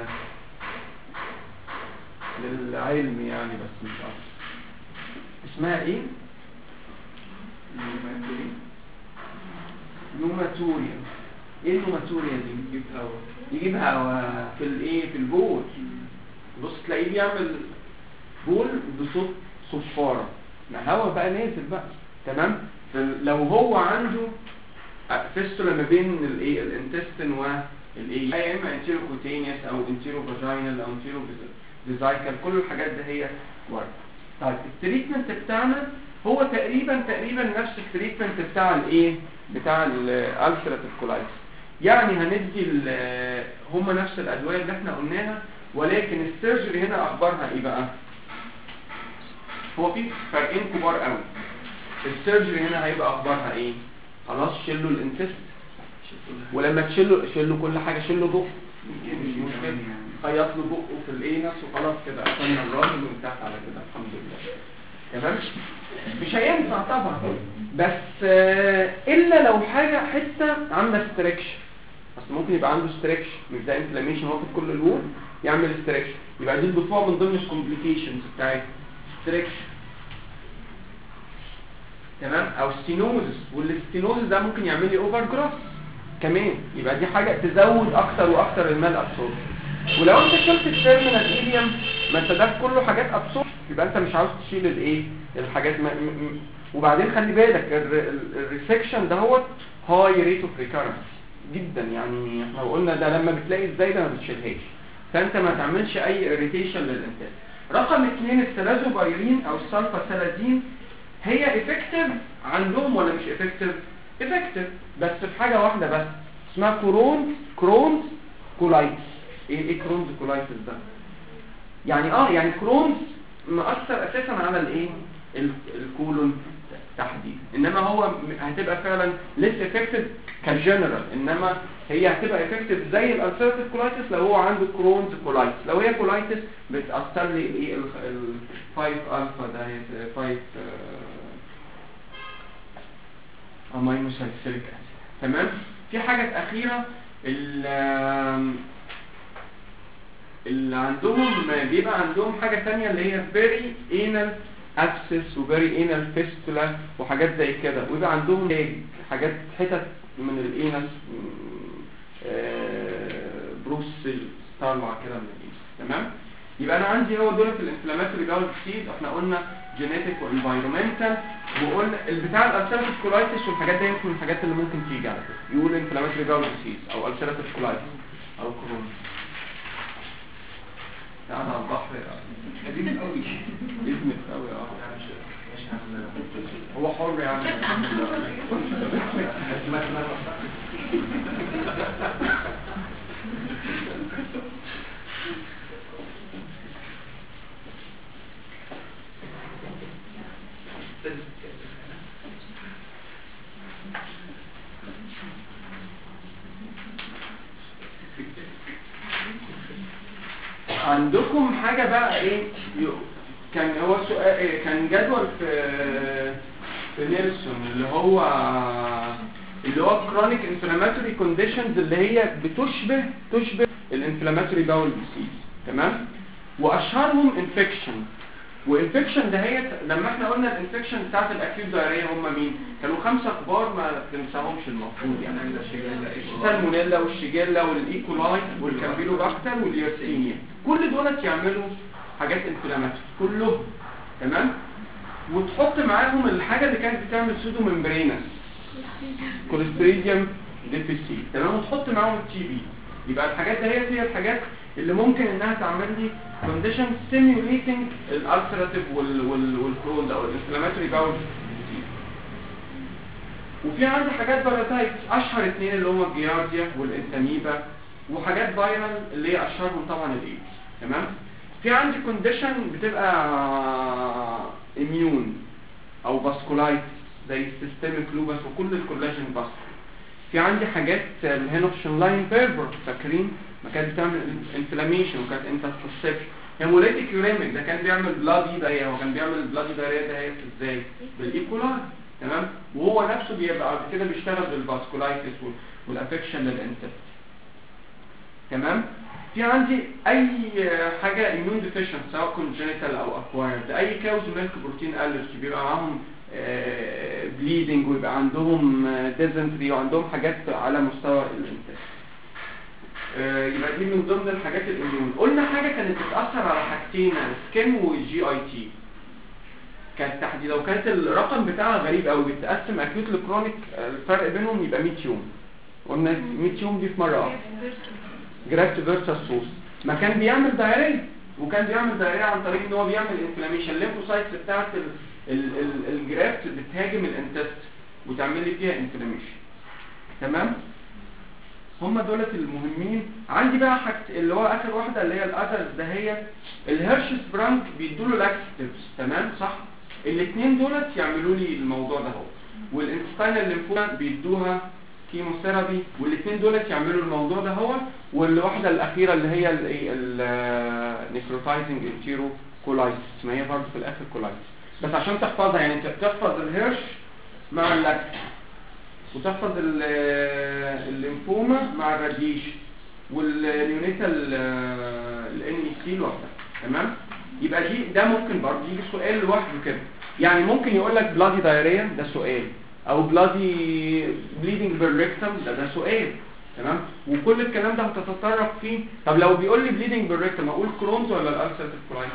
A: للعلم يعني بس مش اكتر اسمها ايه نوماتوريا ايه النوماتوريا دي
C: يجيب هوا
A: يجيب هوا في الايه في البول بص تلاقيه بيعمل بول بصوت صفاره ما هوا بقى نازل بقى تمام لو هو عنده فيستولا ما بين الايه الانتستين والايه يا اما انتيرو كوتينيوس او انتيرو فاجينال او انتيرو فيزايكال كل الحاجات دي هي ورد طيب التريتمنت بتاعنا هو تقريبا تقريبا نفس التريتمنت بتاع الايه بتاع الالسراتيف كولايتس يعني هندي ال- هم نفس الادويه اللي احنا قلناها ولكن السيرجري هنا اخبارها ايه بقى هو في فرقين كبار قوي السيرجري هنا هيبقى اخبارها ايه خلاص شيلوا الانتست ولما تشيلوا شيلوا كل حاجه شيلوا بقه مش مشكله خيط له بقه في الايه نفسه خلاص كده قفلنا الراجل وانتهت على كده الحمد لله تمام مش هينفع طبعا بس آه، الا لو حاجه حته عامله ستريكشن اصل ممكن يبقى عنده ستريكشن مش ده انفلاميشن واخد كل الوول يعمل ستريكشن يبقى دي الدفوع من ضمن الكومبليكيشنز بتاعت ستريكشن تمام او ستينوزس والستينوزس ده ممكن يعمل لي اوفر جراس كمان يبقى دي حاجه تزود اكتر واكتر المال ابسورب ولو انت شلت التيرمينال ايديوم ما انت ده كله حاجات ابسورب يبقى انت مش عاوز تشيل الايه الحاجات ما م م وبعدين خلي بالك الريسكشن دهوت هاي ريت اوف ريكارنس جدا يعني احنا قلنا ده لما بتلاقي ازاي ده ما بتشيلهاش فانت ما تعملش اي اريتيشن للانتاج رقم اثنين السلازوبايرين او السلفاسلازين هي افكتيف عندهم ولا مش افكتيف افكتيف بس في حاجه واحده بس اسمها كرونز كرونز كولايتس ايه ايه كرونز كولايتس ده يعني اه يعني كرونز مأثر اساسا على الايه ال- الكولون تحديدا انما هو م- هتبقى فعلا ليس افكتيف كجنرال انما هي هتبقى افكتيف زي الالسيرتيف كولايتس لو هو عنده كرونز كولايتس لو هي كولايتس بتاثر لي الايه ال 5 الفا ده 5 امينو ساليسيليك اسيد تمام في حاجه اخيره ال- اللي عندهم بيبقى عندهم حاجة تانية اللي هي very anal abscess و very anal fistula وحاجات زي كده ويبقى عندهم حاجات حتت من الانس بروس طالعة كده من الانس تمام يبقى انا عندي هو دول في الانفلاماتوري جاول ديسيز احنا قلنا جينيتك وانفايرمنتال وقلنا البتاع الالسيرتيف كولايتس والحاجات دي يمكن الحاجات اللي ممكن تيجي على كده يقول انفلاماتوري جاول ديسيز او السيرتيف كولايتس او كورونا قاعد على البحر
C: قديم قوي
A: اسمك قوي اه
C: مش مش عن
A: هو حر يعني
C: ما ما
A: عندكم حاجة بقى ايه يو- كان هو سؤال إيه؟ كان جدول في في نيلسون اللي هو اللي هو chronic inflammatory conditions اللي هي بتشبه تشبه الانفلاماتوري باول ديسيز تمام واشهرهم انفكشن وانفكشن دهيت لما احنا قلنا الانفكشن بتاعت الاكيوت دايريه هم مين كانوا خمسه كبار ما تنساهمش المفروض يعني السالمونيلا والشيجيلا والايكولاي والكامبيلوباكتر واليرسينيا كل دولت يعملوا حاجات انفلاماتوري كلهم تمام وتحط معاهم الحاجه اللي كانت بتعمل سودو ممبرينس كوليستريديوم ديفيسيت تمام وتحط معاهم التي بي يبقى الحاجات دهيت هي الحاجات اللي ممكن انها تعمل لي كونديشن ستيميوليتنج الالسراتيف وال وال والكرونز او الانفلاماتوري باول وفي عندي حاجات بارازايت اشهر اثنين اللي هم الجيارديا والانتاميبا وحاجات فايرال اللي هي اشهرهم طبعا الايدز تمام في عندي كونديشن بتبقى اميون او فاسكولايتس زي السيستميك لوبس وكل الكولاجين فاسكول في عندي حاجات الهينوفشن لاين فيربر فاكرين ما كانت بتعمل انفلاميشن وكانت انترسبشن هيموليتيك يوريميك ده كان بيعمل بلادي دايريا هو كان بيعمل بلادي دايريا ده ازاي بالايكولاي تمام وهو نفسه بيبقى بعد كده بيشتغل بالفاسكولايتس والافكشن للانتست تمام في عندي اي حاجه اميون ديفيشنت سواء كونجنتال او اكوايرد اي كاوز ميلك بروتين الرجي بيبقى معاهم بليدنج ويبقى عندهم ديزنتري وعندهم حاجات على مستوى الانتست يبقى دي من ضمن الحاجات الاميون قلنا حاجه كانت بتاثر على حاجتين سكين والجي اي تي كانت تحديدا لو كانت الرقم بتاعها غريب قوي بتقسم اكيوت لكرونيك الفرق بينهم يبقى 100 يوم قلنا 100 يوم دي في مره واحده جرافت فيرسس سوس ما كان بيعمل دايريه وكان بيعمل دايريه عن طريق ان هو بيعمل انفلاميشن الليمفوسايتس بتاعت الجرافت بتهاجم الانتست وتعمل لي فيها انفلاميشن تمام هم دولت المهمين عندي بقى حاجه اللي هو اخر واحده اللي هي الاذرز ده هي الهيرشس برانك بيدوا له لاكستيفز تمام صح الاثنين دولت يعملوا لي الموضوع ده اهو والانستاينال ليمفوما بيدوها كيموثيرابي والاثنين دولت يعملوا الموضوع ده هو والواحده الاخيره اللي هي النيكروتايزنج انتيرو كولايتس ما هي برضه في الاخر كولايتس بس عشان تحفظها يعني انت تحفظ الهيرش مع اللاكس وتحفظ الليمفوما مع الراديشن والنيونيتال الان اي سي لوحدها تمام يبقى دي ده ممكن برضه يجي سؤال لوحده كده يعني ممكن يقول لك بلادي دايريا ده سؤال او بلادي بليدنج بالريكتم ده ده سؤال تمام وكل الكلام ده هتتطرق فيه طب لو بيقول لي بليدنج بالريكتم اقول كرونز ولا الالسرتيف كولايتس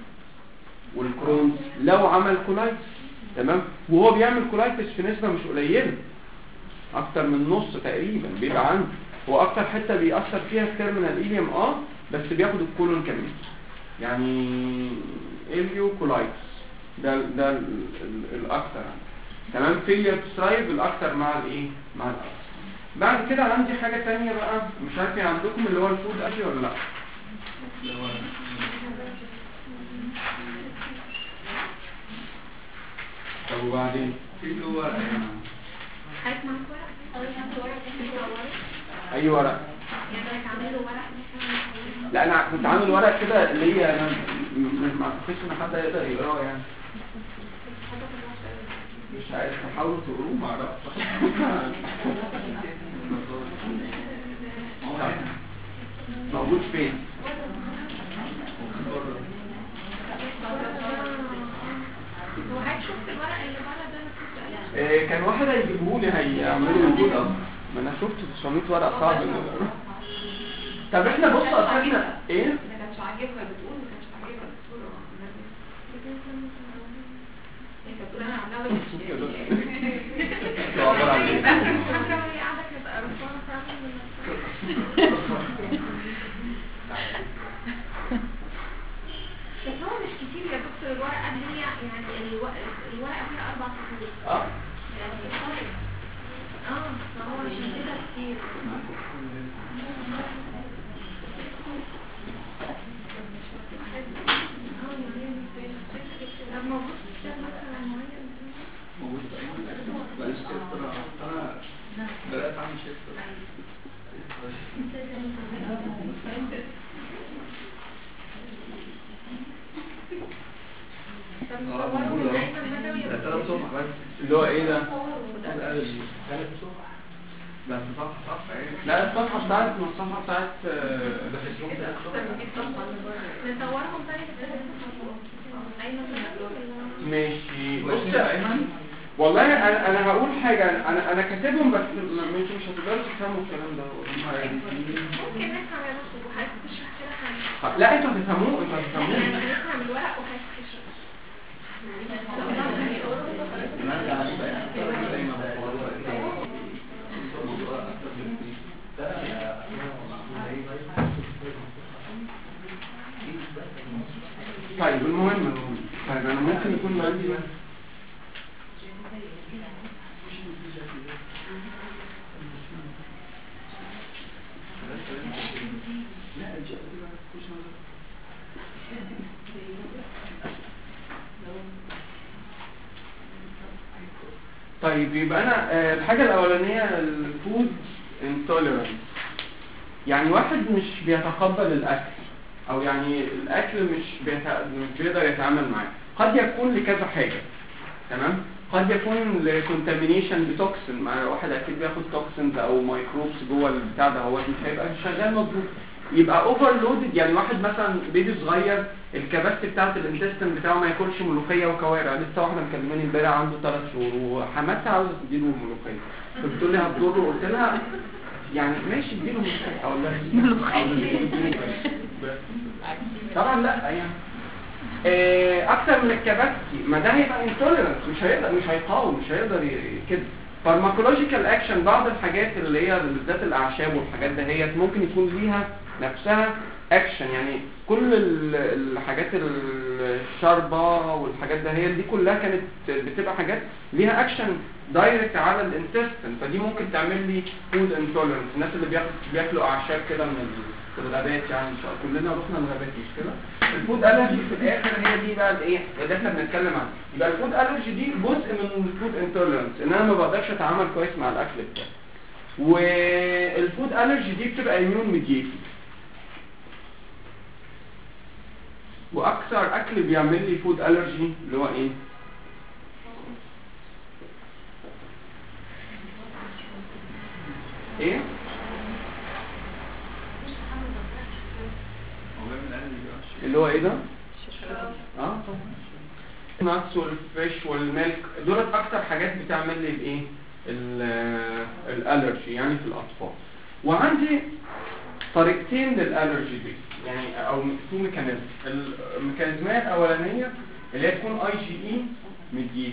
A: والكرونز لو عمل كولايتس تمام وهو بيعمل كولايتس في نسبه مش قليله اكتر من نص تقريبا بيبقى عنده هو اكتر حته بيأثر فيها التيرمينال ايليوم اه بس بياخد الكولون كمان يعني اليو كولايتس ده ده الاكتر يعني. تمام فيلير سترايب الاكتر مع الايه مع الاكتر بعد كده عندي حاجه ثانيه بقى مش عارف ايه عندكم اللي هو الفود اكل ولا لا طب وبعدين
C: في اللي هو
B: عايز معاك ورق؟ حضرتك عندك ورق تكتب ورق؟
A: اي ورق
B: يعني حضرتك عامل له ورق مثلا
A: لا انا كنت عامل ورق كده اللي هي انا م- م- ما اعتقدش ان حد يقدر يقراه يعني مش عارف تحاولوا تقروه ما اعرفش موجود فين
B: هو حضرتك شفت الورق اللي بره ده انا كنت قايلة
A: آه، كان واحد هيجيبه لي هيعملوا وجود اصلا ما انا شفت 900 ورق صعب إن أنا أقراه. طب احنا بص اصل احنا ايه
D: ما كانش عاجبها بتقول ما كانش عاجبها بتقول هي كانت بتقول انا عاملاها وحش
A: هو عبارة عن إيه؟
B: فاكرة وهي قاعدة كانت قرفانة فعلا من بس هو مش كتير يا دكتور الورقة اللي هي يعني الو- الورقة فيها أربع سطور
A: اه
B: يعني طيب. اه ما هو عشان كده كتير اه يعني طب موجود في كتاب مثلا معين
C: موجود في أي بقى الشيفتر أنا بدأت أعمل شيفتر
B: طب
C: اه
B: نصوره
C: موجود
B: من
C: أهو
B: أيمن بدوي
C: ده ثلاث صفح بس
A: اللي هو ايه ده
C: ثلاث صفح لا صح صح ايه
A: لا الصفحه بتاعت الصفحه بتاعت آه،
B: نصورهم تاني في التلفزيون ايمن من
A: ماشي
C: بص
A: بص
C: يا ايمن
A: والله انا انا هقول حاجه انا انا كاتبهم بس م- مش مش هتقدروا تفهموا الكلام ده هم يعني
B: ممكن نفهم يا دكتور وحضرتك تشرح كده حاجه
A: لا انتوا هتفهموه انتوا
B: يعني
A: هتفهموه
B: نفهم الورق وحضرتك تشرح
C: نرجع عليه بقى أكتر زي ما بقول الموضوع أكتر بكتير.
A: طيب المهم المهم. طيب انا ممكن يكون عندي بس طيب يبقى انا آه، الحاجه الاولانيه الفود انتوليرنس يعني واحد مش بيتقبل الاكل او يعني الاكل مش بيت... مش بيقدر يتعامل معاه قد يكون لكذا حاجه تمام قد يكون لكونتامينيشن بتوكسين مع واحد اكيد بياخد توكسينز او مايكروبس جوه البتاع ده هو مش هيبقى شغال مظبوط يبقى اوفرلودد يعني واحد مثلا بيبي صغير الكباستي بتاعت الانتستين بتاعه ما ياكلش ملوخيه وكوارع لسه واحده مكلماني امبارح عنده 3 شهور وحماتها عاوزه تديله ملوخيه فبتقول لي هتضره قلت لها يعني ماشي اديله ملوخيه اقول لها ملوخيه طبعا لا يعني آه، اكتر من الكباستي ما ده هيبقى انتوليرنس مش هيقدر مش هيقاوم مش هيقدر ي- كده فارماكولوجيكال اكشن بعض الحاجات اللي هي بالذات الاعشاب والحاجات دهيت ممكن يكون ليها نفسها اكشن يعني كل ال- الحاجات الشاربه والحاجات دهيت دي كلها كانت بتبقى حاجات ليها اكشن دايركت على الانتستين فدي ممكن تعمل لي فود انتوليرنس الناس اللي بياكلوا بياكلوا اعشاب كده من ال- الغابات يعني ان شاء الله كلنا رحنا الغابات مش كده الفود الرجي في الاخر هي دي بقى الايه اللي احنا بنتكلم عنها يبقى الفود الرجي دي جزء من الفود انتوليرنس ان انا ما بقدرش اتعامل كويس مع الاكل بتاعي والفود الرجي دي بتبقى اميون ميديتد واكثر اكل بيعمل لي فود الرجي اللي هو ايه ايه
C: والله من الأهل اللي بيبقى
A: اللي هو ايه ده اه طبعا الناتس والفيش والميلك دولت اكتر حاجات بتعمل لي الايه ال- الالرجي يعني في الاطفال وعندي طريقتين للالرجي دي يعني او تو ميكانيزم الميكانيزمات الاولانيه اللي هي تكون اي جي اي ميديتد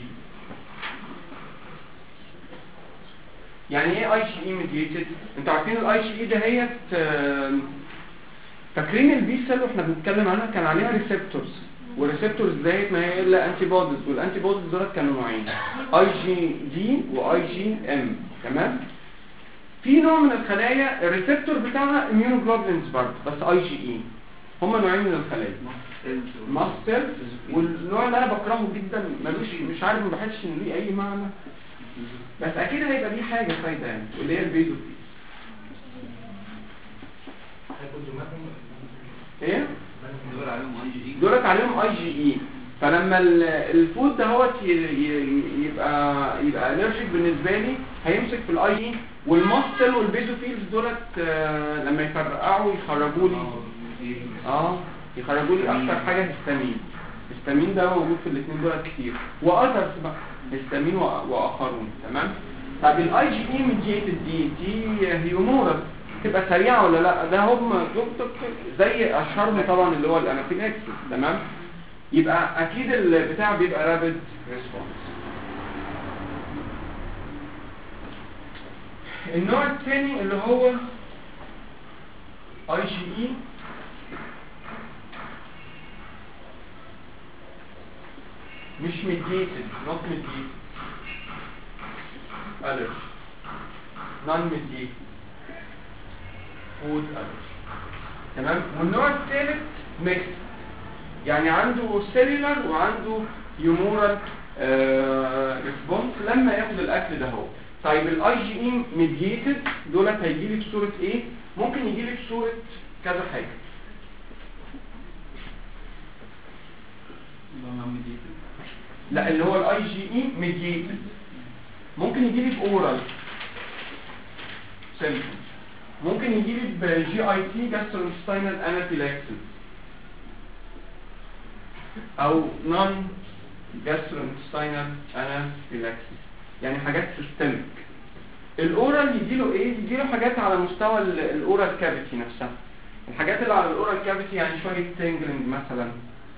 A: يعني ايه اي جي اي ميديتد انتوا عارفين الاي جي اي دهيت آم، فاكرين البي سيل واحنا بنتكلم عنها كان عليها ريسبتورز والريسبتورز ديت ما هي الا انتي بوديز والانتي بوديز دولت كانوا نوعين اي جي دي واي جي ام تمام في نوع من الخلايا الريسبتور بتاعها اميونوجلوبولينز برضه بس اي جي اي هما نوعين من الخلايا ماستر والنوع اللي انا بكرهه جدا ملوش مش عارف ما بحسش ان ليه اي معنى بس اكيد هيبقى ليه حاجه فايده يعني واللي هي البيزوفيل ايه
C: دول عليهم اي جي اي
A: دولت عليهم اي جي اي فلما ال- الفود دهوت ي- ي- يبقى يبقى الرجيك بالنسبه لي هيمسك في الاي جي والماستل والبيزوفيلز دولت آه، لما يفرقعوا يخرجوا لي اه يخرجوا لي اكتر حاجه هستامين الهستامين ده موجود في الاثنين دول كتير واذرز بقى هستامين وآ- واخرون تمام طب الاي جي اي ميديتد دي دي هيومورال تبقى سريعه ولا لا ده هم دكتور زي اشهرهم طبعا اللي هو الانافيلاكسيس تمام يبقى اكيد البتاع بيبقى رابيد ريسبونس النوع الثاني اللي هو اي جي اي مش mediated not mediated allergy non mediated food allergy تمام والنوع الثالث mixed يعني عنده cellular وعنده humoral ريسبونس لما ياخد الاكل ده هو طيب الاي جي اي ميديتد دولت هيجي لي بصوره ايه ممكن يجي لي بصوره كذا حاجه لا اللي هو الاي جي اي ميديتد ممكن يجي لي باورال symptoms ممكن يجي لي بجي اي تي جاستروستاينال انافيلاكسيس او نون جاستروستاينال انافيلاكسيس يعني حاجات سيستميك الاورال يجي له ايه يجي له حاجات على مستوى ال- الاورال كافيتي نفسها الحاجات اللي على الاورال كافيتي يعني شويه تنجلنج مثلا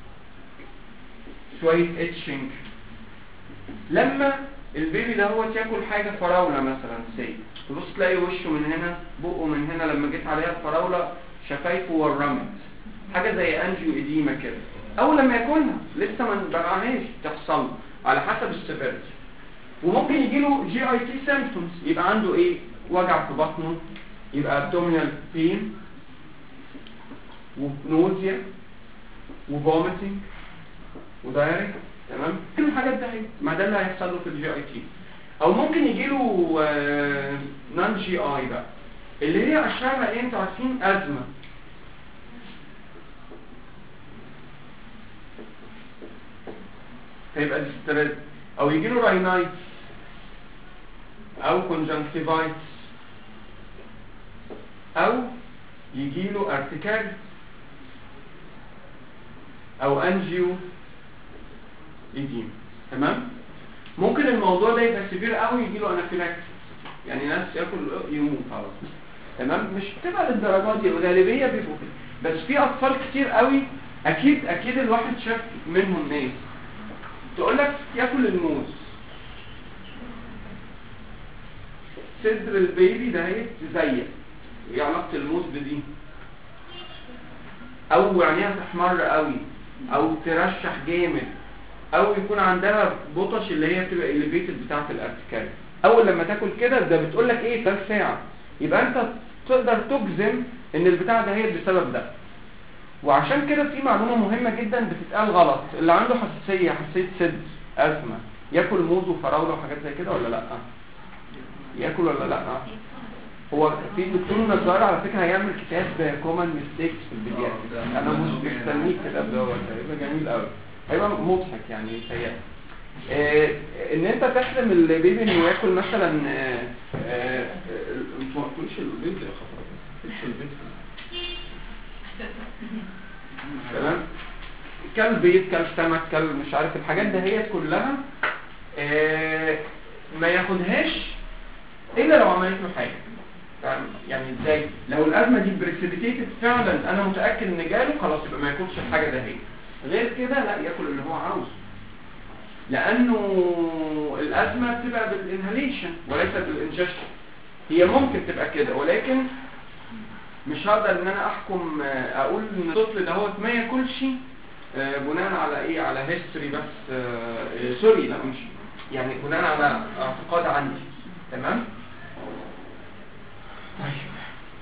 A: شويه اتشنج لما البيبي ده هو ياكل حاجه فراوله مثلا سي تبص تلاقي وشه من هنا بقه من هنا لما جيت عليها الفراوله شفايفه ورمت حاجه زي انجيو اديما كده اول لما ياكلها لسه ما بقعهاش تحصل له على حسب السيفيرتي وممكن يجي له جي اي تي سيمبتومز يبقى عنده ايه وجع في بطنه يبقى ابدومينال بين ونوزيا وفوميتنج ودايركت تمام كل الحاجات ده هي ما ده اللي هيحصل له في الجي اي تي او ممكن يجي له نون جي اي بقى اللي هي اشهرها ايه انتوا عارفين ازمه هيبقى ديستريس او يجي له راينايتس او كونجنكتيفايتس او يجي له ارتكاز او انجيو ايديم تمام ممكن الموضوع ده يبقى سيفير قوي يجي له انافيلاكسيس يعني ناس ياكل يموت على طول تمام مش بتبقى للدرجات دي الغالبيه بيبقوا كده بس في اطفال كتير قوي اكيد اكيد الواحد شاف منهم ناس تقول لك ياكل الموز صدر البيبي ده هي تزيق ايه علاقه الموز بدي او عينيها تحمر قوي او ترشح جامد او يكون عندها بطش اللي هي بتبقى اليفيتد بتاعه الارتكال اول لما تاكل كده ده بتقول لك ايه ثلاث ساعه يبقى انت تقدر تجزم ان البتاع ده هي بسبب ده وعشان كده في معلومه مهمه جدا بتتقال غلط اللي عنده حساسيه حساسيه صدر ازمه ياكل موز وفراوله وحاجات زي كده ولا لا ياكل ولا لا هو في دكتور نجار على فكره هيعمل كتاب كومن ميستيكس في البيدياتريك انا مش مستنيه الكتاب دوت هيبقى جميل قوي هيبقى مضحك يعني سيء آه ان انت تحرم البيبي انه ياكل مثلا آه آه انتوا ما تقولش البيض يا خبر تقولش البيض تمام كل بيض كل سمك كل مش عارف الحاجات دهيت كلها آه ما ياخدهاش الا لو عملت له حاجه فاهم؟ يعني ازاي لو الازمه دي بريسيبيتيتد فعلا انا متاكد ان جاله خلاص يبقى ما ياكلش الحاجه دهيت غير كده لا ياكل اللي هو عاوزه لانه الازمه بتبقى بالانهاليشن وليست بالانجكشن هي ممكن تبقى كده ولكن مش هقدر ان انا احكم آه، اقول ان الطفل دهوت ما ياكلش آه، بناء على ايه على هيستوري بس آه، آه، سوري لا مش يعني بناء على اعتقاد عندي تمام طيب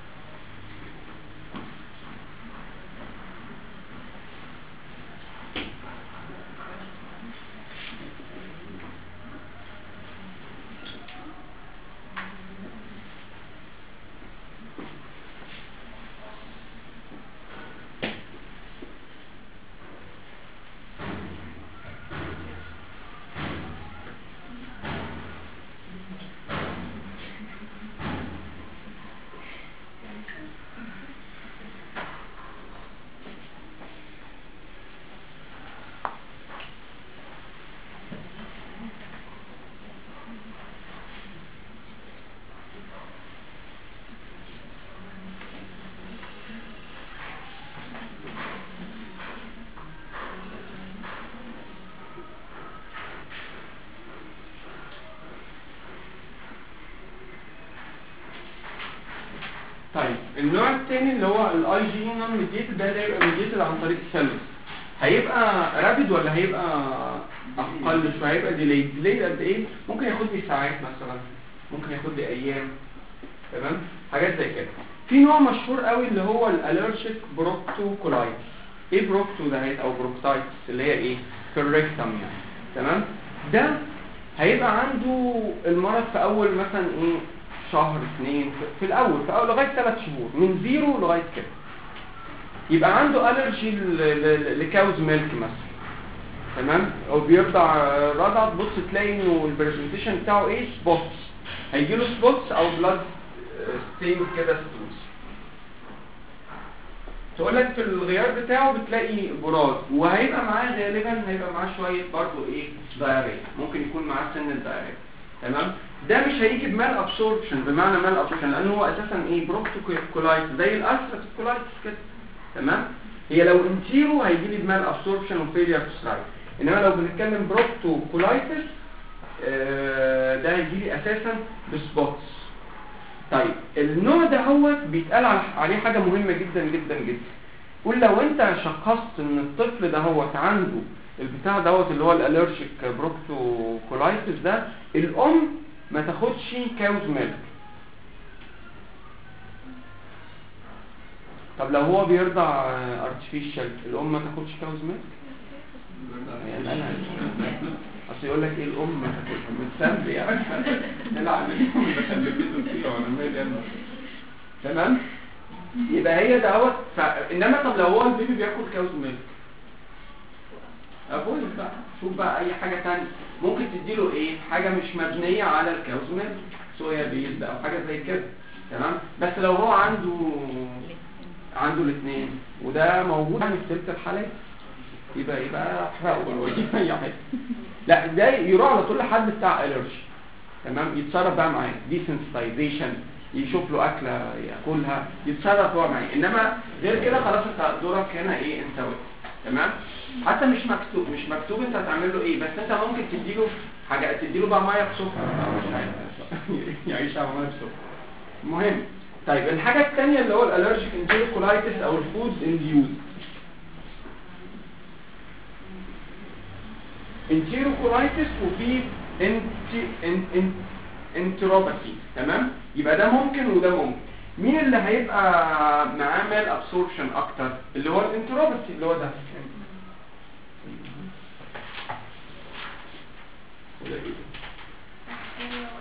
A: طيب النوع الثاني اللي هو الاي جي نون ميديتد ده اللي هيبقى ميديتد عن طريق السيلز هيبقى رابيد ولا هيبقى اقل شويه هيبقى ديلي ديلي قد ايه ممكن ياخد لي ساعات مثلا ممكن ياخد لي ايام تمام حاجات زي كده في نوع مشهور قوي اللي هو الالرجيك بروكتوكولايتس ايه بروكتو ده هيت او بروكتايتس اللي هي ايه في الريكتم يعني تمام ده هيبقى عنده المرض في اول مثلا ايه شهر اثنين في- في الاول في اول لغايه ثلاث شهور من زيرو لغايه كده يبقى عنده الرجي لكاوز ميلك مثلا تمام او بيرضع آه، رضع تبص تلاقي انه البرزنتيشن بتاعه ايه سبوتس هيجي له سبوتس او بلاد ستينج كده ستوز تقول لك في الغيار بتاعه بتلاقي براز وهيبقى معاه غالبا هيبقى معاه شويه برضه ايه دايريا ممكن يكون معاه سن الدايريا تمام ده مش هيجي بمال ابسوربشن بمعنى مال ابسوربشن لانه هو اساسا ايه بروكتوكولايتس زي الالسرت كولايتس كده تمام هي لو انتيرو هيجي لي بمال ابسوربشن وفيلير تو سترايك انما لو بنتكلم بروكتوكولايتس آه ده هيجي لي اساسا بسبوتس طيب النوع ده هو بيتقال على- عليه حاجة مهمة جدا جدا جدا قول لو انت شخصت ان الطفل ده هو عنده البتاع دوت اللي هو الالرجيك بروكتوكولايتس ده الام ما تاخدش كاوز ميلك طب لو هو بيرضع ارتفيشال الام ما تاخدش كاوز ميلك يعني انا اصل يقول لك ايه الام ما تاكلش متسمي يعني نلعب الام اللي خلفته فيه وانا مالي انا تمام يبقى هي دوت ف... انما طب لو هو البيبي بياكل كاوز ميلك اقول بقى شوف بقى اي حاجه تانية ممكن تديله ايه حاجه مش مبنيه على الكاوز ميلك صويا بيز او حاجه زي كده تمام بس لو هو عنده عنده الاثنين وده موجود يعني في ثلث الحالات يبقى يبقى احرقه بقى ويجيب اي حاجه لا ده يروح على طول لحد بتاع الرجي تمام يتصرف بقى معاه ديسنسيتايزيشن يشوف له اكله ياكلها يتصرف هو معاه انما غير كده خلاص انت دورك هنا ايه انت وقت تمام حتى مش مكتوب مش مكتوب انت هتعمل له ايه بس انت ممكن تديله حاجه تديله بقى ميه بسكر أو مش عارف يعيش على ميه بسكر المهم طيب الحاجه الثانيه اللي هو الالرجيك انتيروكولايتس او الفود انديوز انتيروكولايتس وفي انتي ان ان انتروباثي تمام يبقى ده ممكن وده ممكن مين اللي هيبقى معاه مال ابسوربشن اكتر اللي هو الانتروباثي اللي هو ده ولا إيه ده؟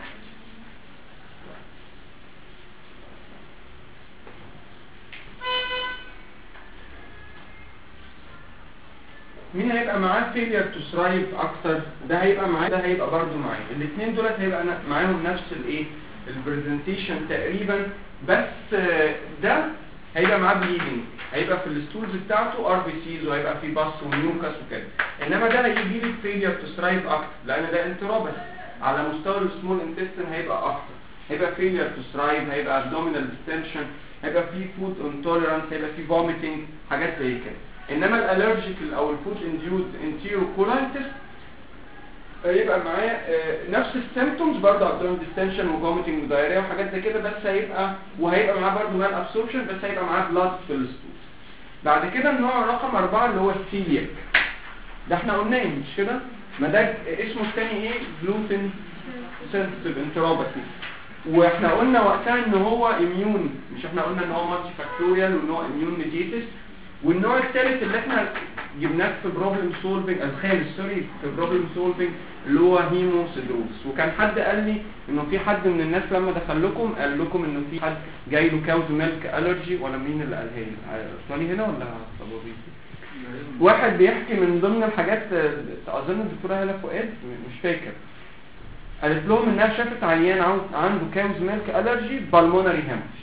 A: مين هيبقى معاه فيلير تو ثرايف اكتر ده هيبقى معاه ده هيبقى برضه معاه الاثنين دولت هيبقى نا- معاهم نفس الايه البرزنتيشن تقريبا بس آه، ده هيبقى معاه بليدنج هيبقى في الستولز بتاعته ار بي سيز وهيبقى في باص وميوكس وكده انما ده هيجي لي فيلير تو ثرايف اكتر لان ده انتروبس على مستوى السمول انتستين هيبقى اكتر هيبقى فيلير تو ثرايف هيبقى abdominal distension هيبقى في فود انتوليرانس هيبقى في فوميتنج حاجات زي كده انما الالرجيك او الفود انديود انتيروكولايتس هيبقى معاه آه، نفس السيمتومز برضه abdominal distension وفوميتنج ودايريا وحاجات زي كده بس هيبقى وهيبقى معاه برضه مال ابسوربشن بس هيبقى معاه بلاد في الستول بعد كده النوع رقم أربعة اللي هو السيلياك ده احنا قلناه مش كده ما ده اسمه الثاني ايه جلوتين سنسيتيف انتروباثي واحنا قلنا وقتها ان هو اميون مش احنا قلنا ان هو مالتي فاكتوريال وان هو اميون ميديتس والنوع الثالث اللي احنا جبناه في بروبلم سولفنج الخامس سوري في بروبلم سولفنج اللي هو هيموسيدروز وكان حد قال لي انه في حد من الناس لما دخل لكم قال لكم انه في حد جاي له كاوز ميلك الرجي ولا مين اللي قالها لي اصلي هنا ولا صبابيتي واحد بيحكي من ضمن الحاجات آه، اظن الدكتوره هاله فؤاد م- مش فاكر قالت لهم انها شافت عيان عن- عنده كاوز ميلك الرجي بالمونري هيمج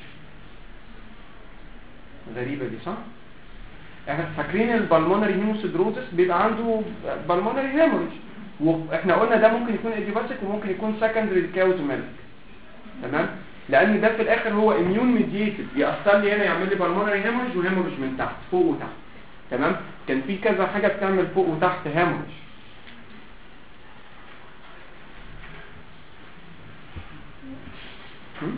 A: غريبه دي صح احنا فاكرين البالمونري هيموسيدروزس بيبقى عنده بالمونري هيموريج واحنا قلنا ده ممكن يكون ايديوباثيك وممكن يكون سكندري كاوز ميلك تمام لان ده في الاخر هو اميون ميديتد ياثر لي هنا يعمل لي بالمونري هيموريج وهيموريج من تحت فوق وتحت تمام كان في كذا حاجه بتعمل فوق وتحت هيموريج هم؟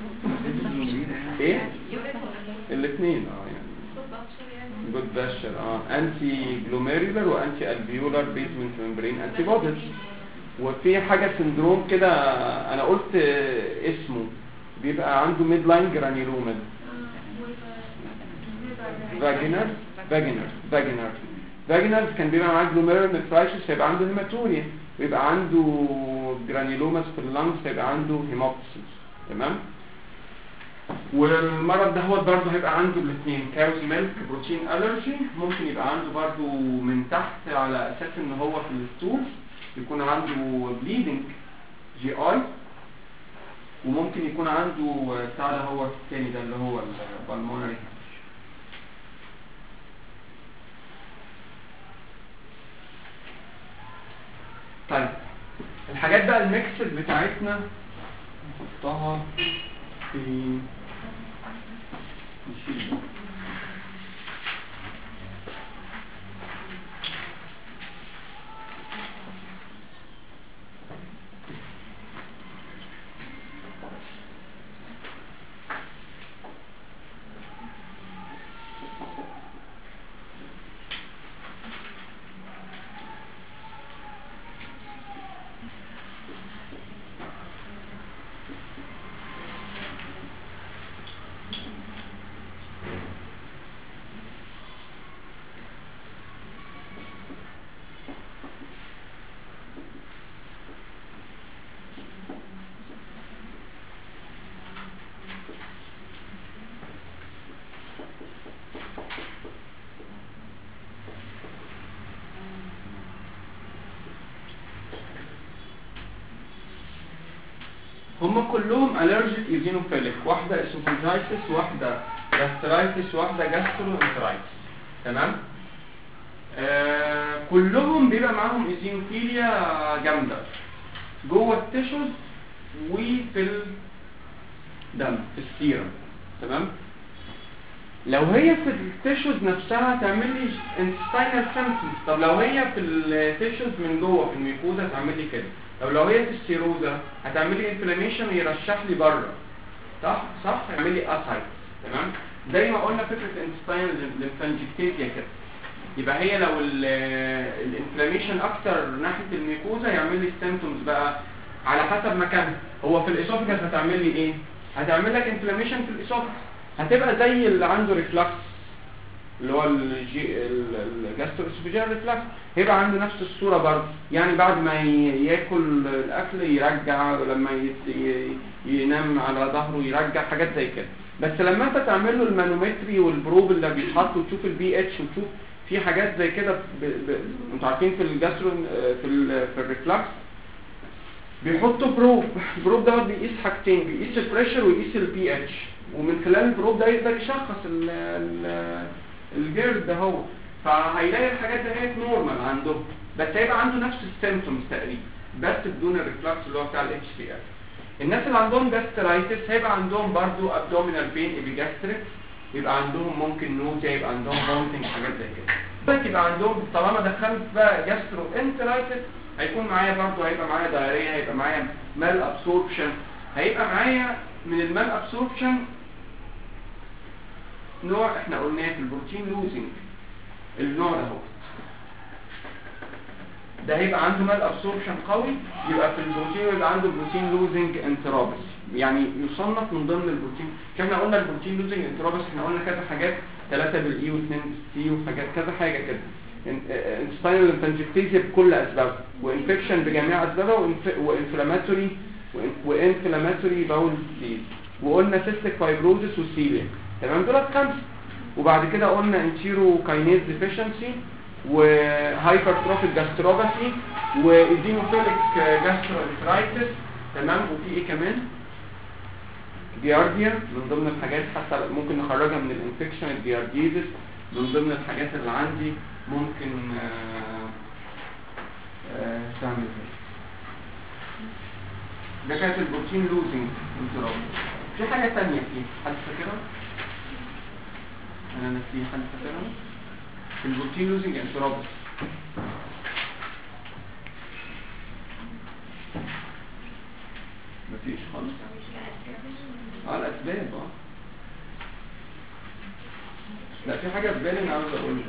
A: ايه الاثنين اه يعني جود باشر اه انتي جلوميرولار وانتي الفيولار بيزمنت ممبرين انتي بوديز وفي حاجه سندروم كده انا قلت آه، اسمه بيبقى عنده ميد لاين جرانيلوما فاجينر فاجينر فاجينر فاجينر كان بيبقى معاه جلوميرولار نفرايسيس فيبقى عنده هيماتوريا ويبقى عنده جرانيلوماس في اللنجز فيبقى عنده هيموبسيس تمام والمرض ده هو برضه هيبقى عنده الاثنين كاوز ميلك بروتين الرجي ممكن يبقى عنده برضه من تحت على اساس ان هو في الستول يكون عنده بليدنج جي اي وممكن يكون عنده آه، بتاع ده هو التاني ده اللي هو البلمونري طيب الحاجات بقى الميكسد بتاعتنا نحطها في نشيل ده. هم كلهم allergic eosinophilic واحدة esophagitis واحدة gastritis واحدة gastroenteritis تمام آه كلهم بيبقى معاهم ايزينوفيليا جامدة جوه التيشوز وفي الدم في السيرم تمام لو هي في التيشوز نفسها تعمل لي intestinal symptoms طب لو هي في التيشوز من جوه في الميكوزا تعمل لي كده طب لو هي في السيروزا هتعمل لي انفلاميشن ويرشح لي بره صح صح هيعمل لي اسايت تمام زي ما قلنا فكره intestinal lymphangiectasia كده يبقى هي لو الانفلاميشن اكتر ناحيه الميكوزا يعمل لي symptoms بقى على حسب مكانها هو في الاسوفجس هتعمل لي ايه هتعمل لك انفلاميشن في الاسوفجس هتبقى زي اللي عنده ريفلكس اللي هو الجاستروسوفيجيال ريفلكس هيبقى عنده نفس الصوره برضه يعني بعد ما ي- ياكل الاكل يرجع ولما يت- ي- ينام على ظهره يرجع حاجات زي كده بس لما انت تعمل له المانومتري والبروب اللي بيتحط وتشوف البي اتش وتشوف في حاجات زي كده ب... ب... انتوا عارفين في الجاسترو في ال... في الريفلكس بيحطوا بروب البروب دوت بيقيس حاجتين بيقيس البريشر ويقيس البي اتش ومن خلال البروب ده يقدر يشخص ال ال الجيرد ده هو فهيلاقي الحاجات دي نورمال عندهم بس هيبقى عنده نفس السيمتومز تقريبا بس بدون الريفلكس اللي هو بتاع الاتش سي ال الناس اللي عندهم جاسترايتس هيبقى عندهم برضو ابدومينال بين ابيجاستريك يبقى عندهم ممكن نوزيا يبقى عندهم فومتنج حاجات زي كده بس يبقى عندهم طالما دخلت بقى جاسترو انترايتس هيكون معايا برضو هيبقى معايا دايريا هيبقى معايا مال ابسوربشن هيبقى معايا من المال ابسوربشن نوع احنا قلناه في البروتين لوزنج النوع ده هو ده هيبقى عنده مال ابسوربشن قوي يبقى في البروتين يبقى عنده بروتين لوزنج انترابس يعني يصنف من ضمن البروتين مش احنا قلنا البروتين لوزنج انترابس احنا قلنا كذا حاجات ثلاثة بالاي واثنين بالسي وحاجات كذا حاجة كده انتستاينال انفانجكتيزيا بكل اسبابها وانفكشن بجميع اسبابها وإنف- وانفلاماتوري وانفلاماتوري باول ديزيز وقلنا سيستيك فايبروزس وسيليا تمام دول خمسه وبعد كده قلنا انتيرو كاينيز ديفيشنسي وهايبرتروفيك جاستروباثي وايزينوفيليك جاستروانترايتس تمام وفي ايه كمان جيارديا من ضمن الحاجات حتى ممكن نخرجها من الانفكشن الجيارديزس من ضمن الحاجات اللي عندي ممكن آه، آه، تعمل ايه ده كانت البروتين لوزنج انتراب في حاجة تانية فيه حد فاكرها؟ انا نسيه حد فاكرها؟ البروتين لوزنج انتراب مفيش خالص اه الاسباب اه لا في حاجة في بالي انا عاوز اقولها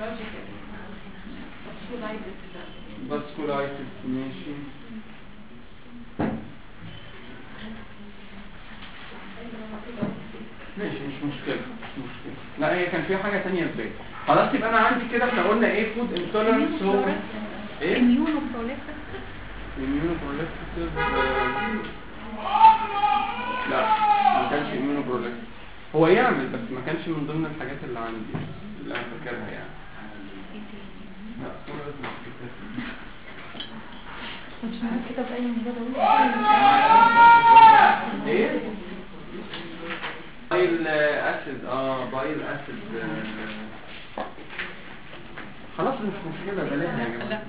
A: باسكولايتس ماشي ماشي مش مشكلة مش مشكلة لا هي كان فيها حاجة تانية في بالي خلاص يبقى انا عندي كده احنا قلنا ايه فود انتولرنس هو ايه
B: اميونو بروليفر
A: immunoproliferative لا ما كانش immunoproliferative هو يعمل بس ما كانش من ضمن الحاجات اللي عندي اللي انا فاكرها يعني لا صورة لازم أفتكرها.
B: مش عارف كده بأي مجرد
A: ايه بايل اسيد اه بايل اسيد آه. خلاص مش مشكله بلاها يا جماعه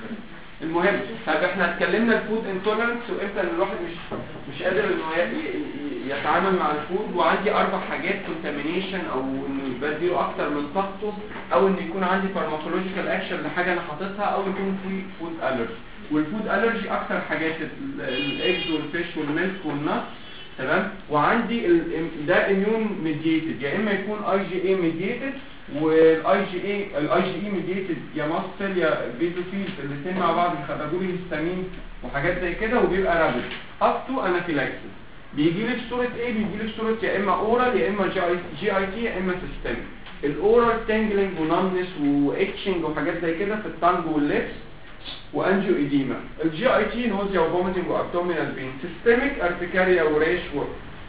A: المهم طب احنا اتكلمنا الفود انتولرنس وامتى ان الواحد مش مش قادر انه ي- ي- يتعامل مع الفود وعندي اربع حاجات كونتامينيشن او انه يبدله اكتر من طاقته او ان يكون عندي فارماكولوجيكال اكشن لحاجه انا حاططها او يكون في فود الرجي والفود الرجي اكتر حاجات الايجز والفيش والميلك والنت تمام وعندي ال- ده اميون ميديتد يا اما يكون اي جي اي ميديتد والاي جي اي الاي جي اي ميديتد يا ماستل يا بيزوفيل الاثنين مع بعض يخرجوا لي هيستامين وحاجات زي كده وبيبقى رابد اب تو انافيلاكسيس بيجي لي في صوره ايه بيجي لي في صوره يا اما اورال يا اما جي اي جي اي تي يا اما سيستميك الاورال تانجلينج ونامنس واتشنج وحاجات زي كده في التانج واللبس وانجيو ايديما الجي اي تي نوزيا وفوميتنج وابدومينال بين سيستميك ارتكاريا وريش و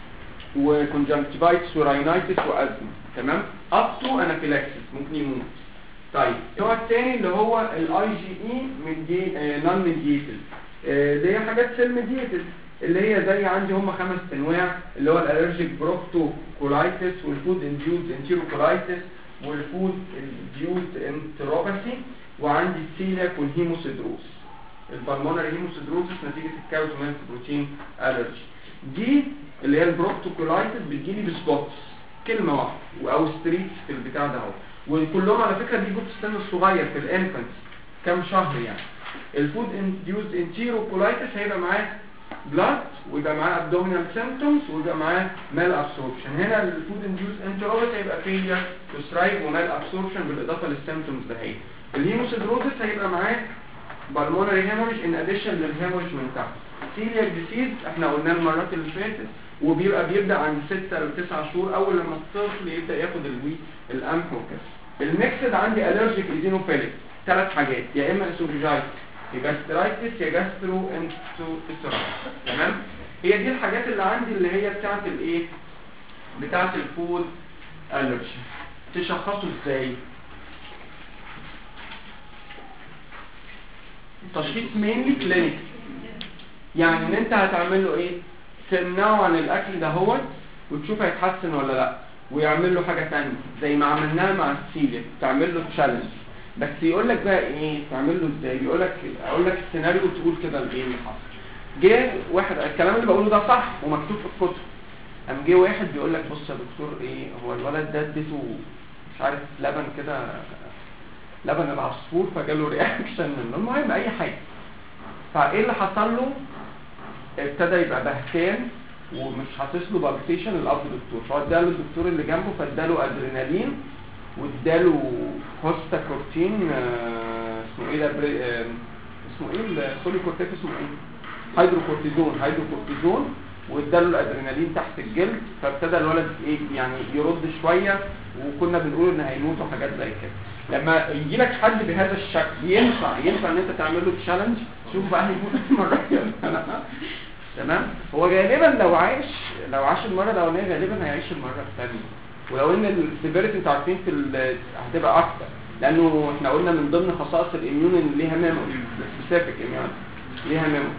A: وكونجكتيفايتس وراينايتس وازمه تمام اب تو انافيلاكسيس ممكن يموت طيب النوع الثاني اللي هو الاي جي اي نون ميديتد اللي هي حاجات سيل ميديتد اللي هي زي عندي هم خمس انواع اللي هو الالرجيك بروكتو كولايتس والفود انديوز انتيروكولايتس والفود انديوز انتروباثي وعندي السيلاك والهيموسيدروس البلمونري هيموسيدروسس نتيجه الكاوزوميلك بروتين الرجي دي اللي هي البروكتوكولايتس بتجيلي بسبوتس كلمه واحده او ستريتس في البتاع ده اهو وكلهم على فكره بيجوا في السن الصغير في الانفانت كام شهر يعني الفود انديوز انتيروكولايتس هيبقى معاه بلاد ويبقى معاه ابدومينال سيمبتومز ويبقى معاه مال ابسوربشن هنا الفود انديوز انتروباث هيبقى فيلير تو سترايك ومال ابسوربشن بالاضافه للسيمبتومز ده هي الهيموسيدروزس هيبقى معاه بالمونري هيموريج ان اديشن للهيموريج من تحت سيلياك ديسيز احنا قلنا المرات اللي فاتت وبيبقى بيبدا عند 6 ل 9 شهور اول لما الطفل يبدا ياخد الوي القمح وكده الميكسد عندي الرجيك ايزينوفيليك ثلاث حاجات يا اما اسوفيجايتس يا جاسترايتس يا جاسترو انتوسترايتس تمام هي دي الحاجات اللي عندي اللي هي بتاعه الايه بتاعه الفود الرجي تشخصه ازاي تشخيص مينلي كلينيك يعني ان انت هتعمل له ايه تمنعه عن الاكل ده هو وتشوف هيتحسن ولا لا ويعمل له حاجه ثانيه زي ما عملناها مع السيليا تعمل له تشالنج بس يقول لك بقى ايه تعمل له ازاي يقول لك اقول لك السيناريو تقول كده الايه اللي حصل جه واحد الكلام اللي بقوله ده صح ومكتوب في الكتب قام جه واحد بيقول لك بص يا دكتور ايه هو الولد ده اديته مش عارف لبن كده لبن العصفور فجاله رياكشن منه المهم اي حاجه فايه اللي حصل له ابتدى يبقى بهتان ومش حاسس له بالبيتيشن الاب دكتور فاداله الدكتور اللي جنبه فاداله ادرينالين واداله هوستا كورتين آه، اسمه ايه ده بري... آه، اسمه ايه السوليكورتيك اسمه ايه هيدروكورتيزون هيدروكورتيزون واداله الادرينالين تحت الجلد فابتدى الولد ايه يعني يرد شويه وكنا بنقول ان هيموت وحاجات زي كده لما يجي لك حد بهذا الشكل ينفع ينفع ان انت تعمل له تشالنج شوف بقى هيموت المره ولا لا تمام هو غالبا لو عايش لو عاش المره الاولانيه غالبا هيعيش المره الثانيه ولو ان السيفيريتي انتوا عارفين في ال- هتبقى اكتر لانه احنا قلنا من ضمن خصائص الاميون ان ليها ميموري سبيسيفيك اميون ليها ميموري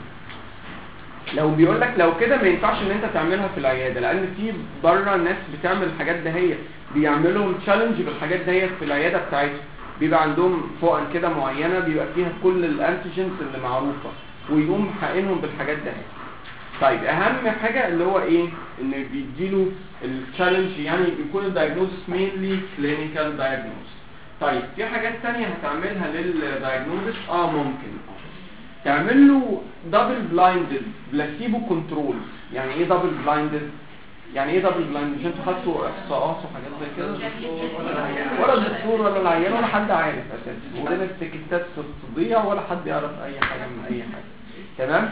A: لو بيقول لك لو كده ما ينفعش ان انت تعملها في العياده لان في بره ناس بتعمل الحاجات دهيت بيعملوا تشالنج بالحاجات دهيت في العياده بتاعتهم بيبقى عندهم فوقن كده معينه بيبقى فيها كل الانتيجنز اللي معروفه ويقوم حقنهم بالحاجات دهيت طيب اهم حاجه اللي هو ايه ان بيديله التشالنج يعني يكون الدايجنوستس مينلي كلينيكال دايجنوستس طيب في حاجات تانية هتعملها للدايجنوستس اه ممكن تعمل له دبل بلايندد بلاسيبو كنترول يعني ايه دبل بلايندد يعني ايه دبل بلايندد مش انتوا خدتوا احصاءات وحاجات زي كده ولا الدكتور ولا العيان ولا حد عارف اساسا ولا التكتات تضيع ولا حد يعرف اي حاجه من اي حاجه تمام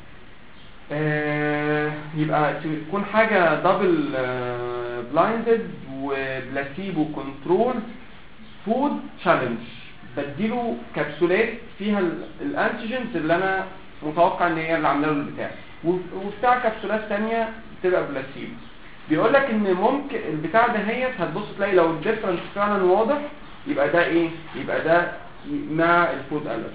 A: آه يبقى تكون حاجه دبل بلايندد وبلاسيبو كنترول فود تشالنج بديله كبسولات فيها ال- الانتيجنز اللي انا متوقع ان هي اللي عامله له البتاع وف- وبتاع كبسولات ثانيه تبقى بلاسيبو بيقول لك ان ممكن البتاع ده هي هتبص تلاقي لو الديفرنس فعلا واضح يبقى ده ايه يبقى ده مع الفود الرجي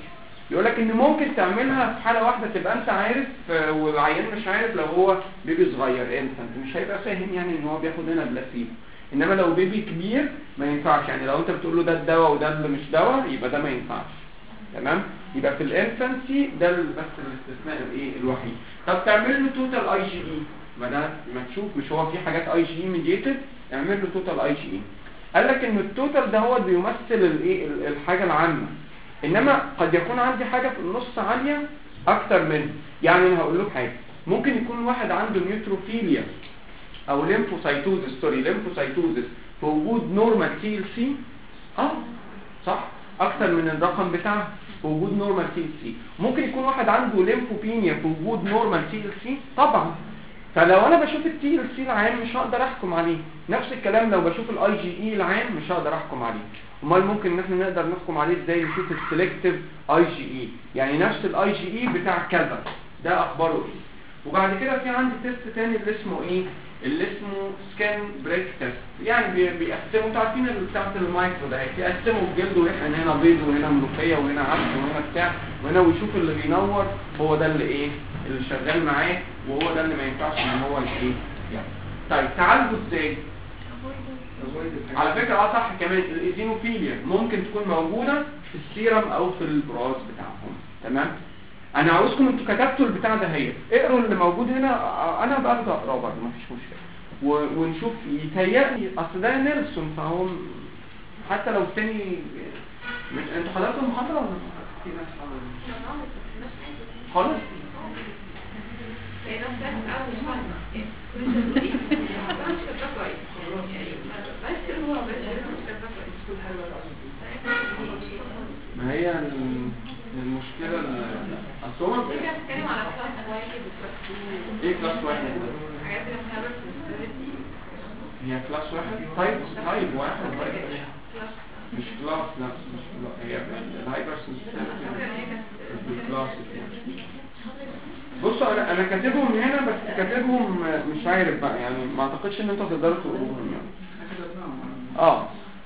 A: يقول لك ان ممكن تعملها في حاله واحده تبقى انت عارف آه، والعيان مش عارف لو هو بيبي صغير انفانت مش هيبقى فاهم يعني ان هو بياخد هنا بلاسيبو انما لو بيبي كبير ما ينفعش يعني لو انت بتقول له ده الدواء وده اللي مش دواء يبقى ده ما ينفعش تمام يبقى في الانفانسي ده ال- بس الاستثناء الايه الوحيد طب تعمل له توتال اي جي اي ما ده ما تشوف مش هو في حاجات اي جي اي ميديتد اعمل له توتال اي جي اي قال لك ان التوتال ده هو اللي بيمثل الايه ال- الحاجه العامه انما قد يكون عندي حاجه في النص عاليه اكتر منه يعني انا هقول لك حاجه ممكن يكون واحد عنده نيوتروفيليا او ليمفوسايتوزس سوري ليمفوسايتوزس في وجود نورمال تي ال سي اه صح اكتر من الرقم بتاعه في وجود نورمال تي ال سي ممكن يكون واحد عنده ليمفوبينيا في وجود نورمال تي ال سي طبعا فلو انا بشوف التي ال سي العام مش هقدر احكم عليه نفس الكلام لو بشوف الاي جي اي العام مش هقدر احكم عليه امال ممكن ان احنا نقدر نحكم عليه ازاي نشوف السلكتيف اي جي اي يعني نفس الاي جي اي بتاع كذا ده اخباره ايه وبعد كده في عندي تيست تاني اللي اسمه ايه اللي اسمه سكان بريك تيست يعني بي- بيقسموا انتوا عارفين اللي بتاعت المايكرو ده بيقسموا الجلد ويحقن هنا بيض وهنا ملوخيه وهنا عسل وهنا بتاع وهنا ويشوف اللي بينور هو ده اللي ايه اللي شغال معاه وهو ده اللي ما ينفعش ان هو ايه يعني طيب تعالجوا ازاي على فكرة اه صح كمان الايزينوفيليا ممكن تكون موجودة في السيرم او في البراز بتاعهم تمام انا عاوزكم انتوا كتبتوا البتاع ده هي اقروا اللي موجود هنا آه، انا باخده اقراه برضه مفيش مشكلة و- ونشوف يتهيألي اصل ده نيلسون فهو م- حتى لو تاني مش انتوا حضرتوا المحاضرة ولا في ناس حضروا؟ خالص ما هي ال- المشكلة ال- اصل هو ايه كلاس واحد ده؟ هي كلاس واحد طيب طيب واحد طيب مش كلاس لا مش كلاس هي الهايبر مش بالكلاس بصوا انا انا كاتبهم هنا بس كاتبهم مش عارف بقى يعني ما اعتقدش ان انتوا تقدروا تقروهم يعني اه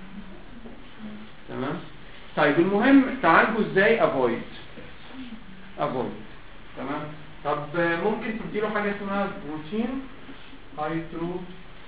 A: تمام طيب المهم تعالجوا ازاي افويد افويد تمام طب ممكن تديله حاجه اسمها بروتين هايدرو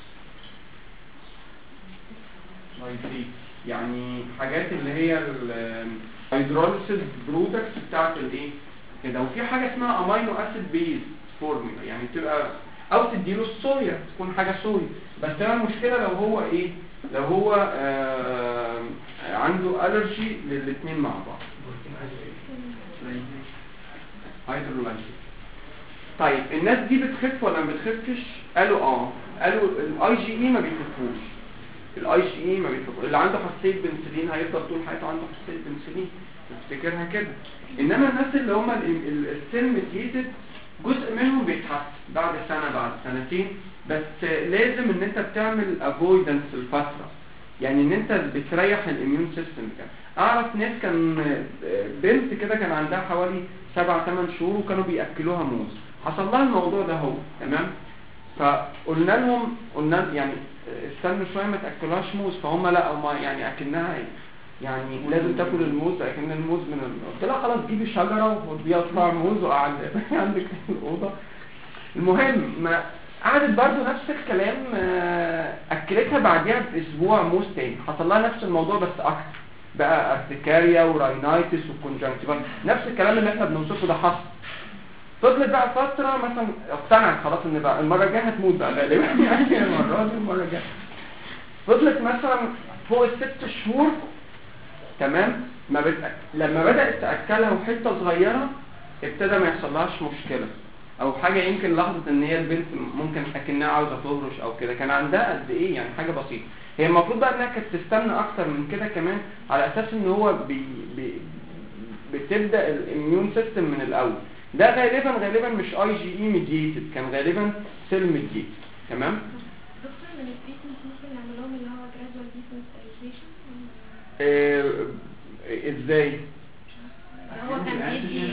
A: لايتريت يعني حاجات اللي هي الهيدروليسيس برودكتس بتاعت الايه كده وفي حاجه اسمها امينو اسيد بيز فورمولا يعني تبقى او تديله الصويا تكون حاجه صويا بس هي المشكله لو هو ايه لو هو آه عنده الرجي للاثنين مع بعض هيدرولايزيس طيب الناس دي بتخف ولا ما بتخفش قالوا اه قالوا الاي جي اي ما بيخفوش الاي جي اي ما بيخفوش اللي عنده حساسيه بنسلين هيفضل طول حياته عنده حساسيه بنسلين نفتكرها كده انما الناس اللي هم السن ميتيتد جزء منهم بيتحسن بعد سنه بعد سنتين بس لازم ان انت بتعمل افويدنس الفتره يعني ان انت بتريح الاميون سيستم كده اعرف ناس كان بنت كده كان عندها حوالي 7 8 شهور وكانوا بياكلوها موز حصل لها الموضوع ده هو تمام فقلنا لهم قلنا يعني استنوا شويه ما تاكلوهاش موز فهم لا هم يعني اكنها يعني لازم تاكل الموز اكن الموز من ال... قلت لها خلاص جيبي شجره وبيطلع موز وقعد عندك في الاوضه المهم ما قعدت برضو نفس الكلام آه، اكلتها بعديها باسبوع موز تاني حصل لها نفس الموضوع بس اكتر بقى ارتكاريا وراينايتس وكونجنكتيفال نفس الكلام اللي احنا بنوصفه ده حصل فضلت بقى فترة مثلا اقتنعت خلاص ان بقى المرة الجاية هتموت بقى غالبا يعني المرة دي المرة الجاية فضلت مثلا فوق الست شهور تمام ما بت... لما بدأت تأكلها وحتة صغيرة ابتدى ما يحصلهاش مشكلة او حاجة يمكن لاحظت ان هي البنت ممكن اكنها عاوزة تهرش او كده كان عندها قد ايه يعني حاجة بسيطة هي المفروض بقى انها كانت تستنى اكتر من كده كمان على اساس ان هو بي... بي... بتبدأ الاميون سيستم من الاول ده غالبا غالبا مش اي جي اي ميديتد كان غالبا سيل ميديتد تمام
B: دكتور من التريتمنت ممكن نعمل لهم اللي هو gradual desensitization
A: آه ازاي
B: هو كان بيدي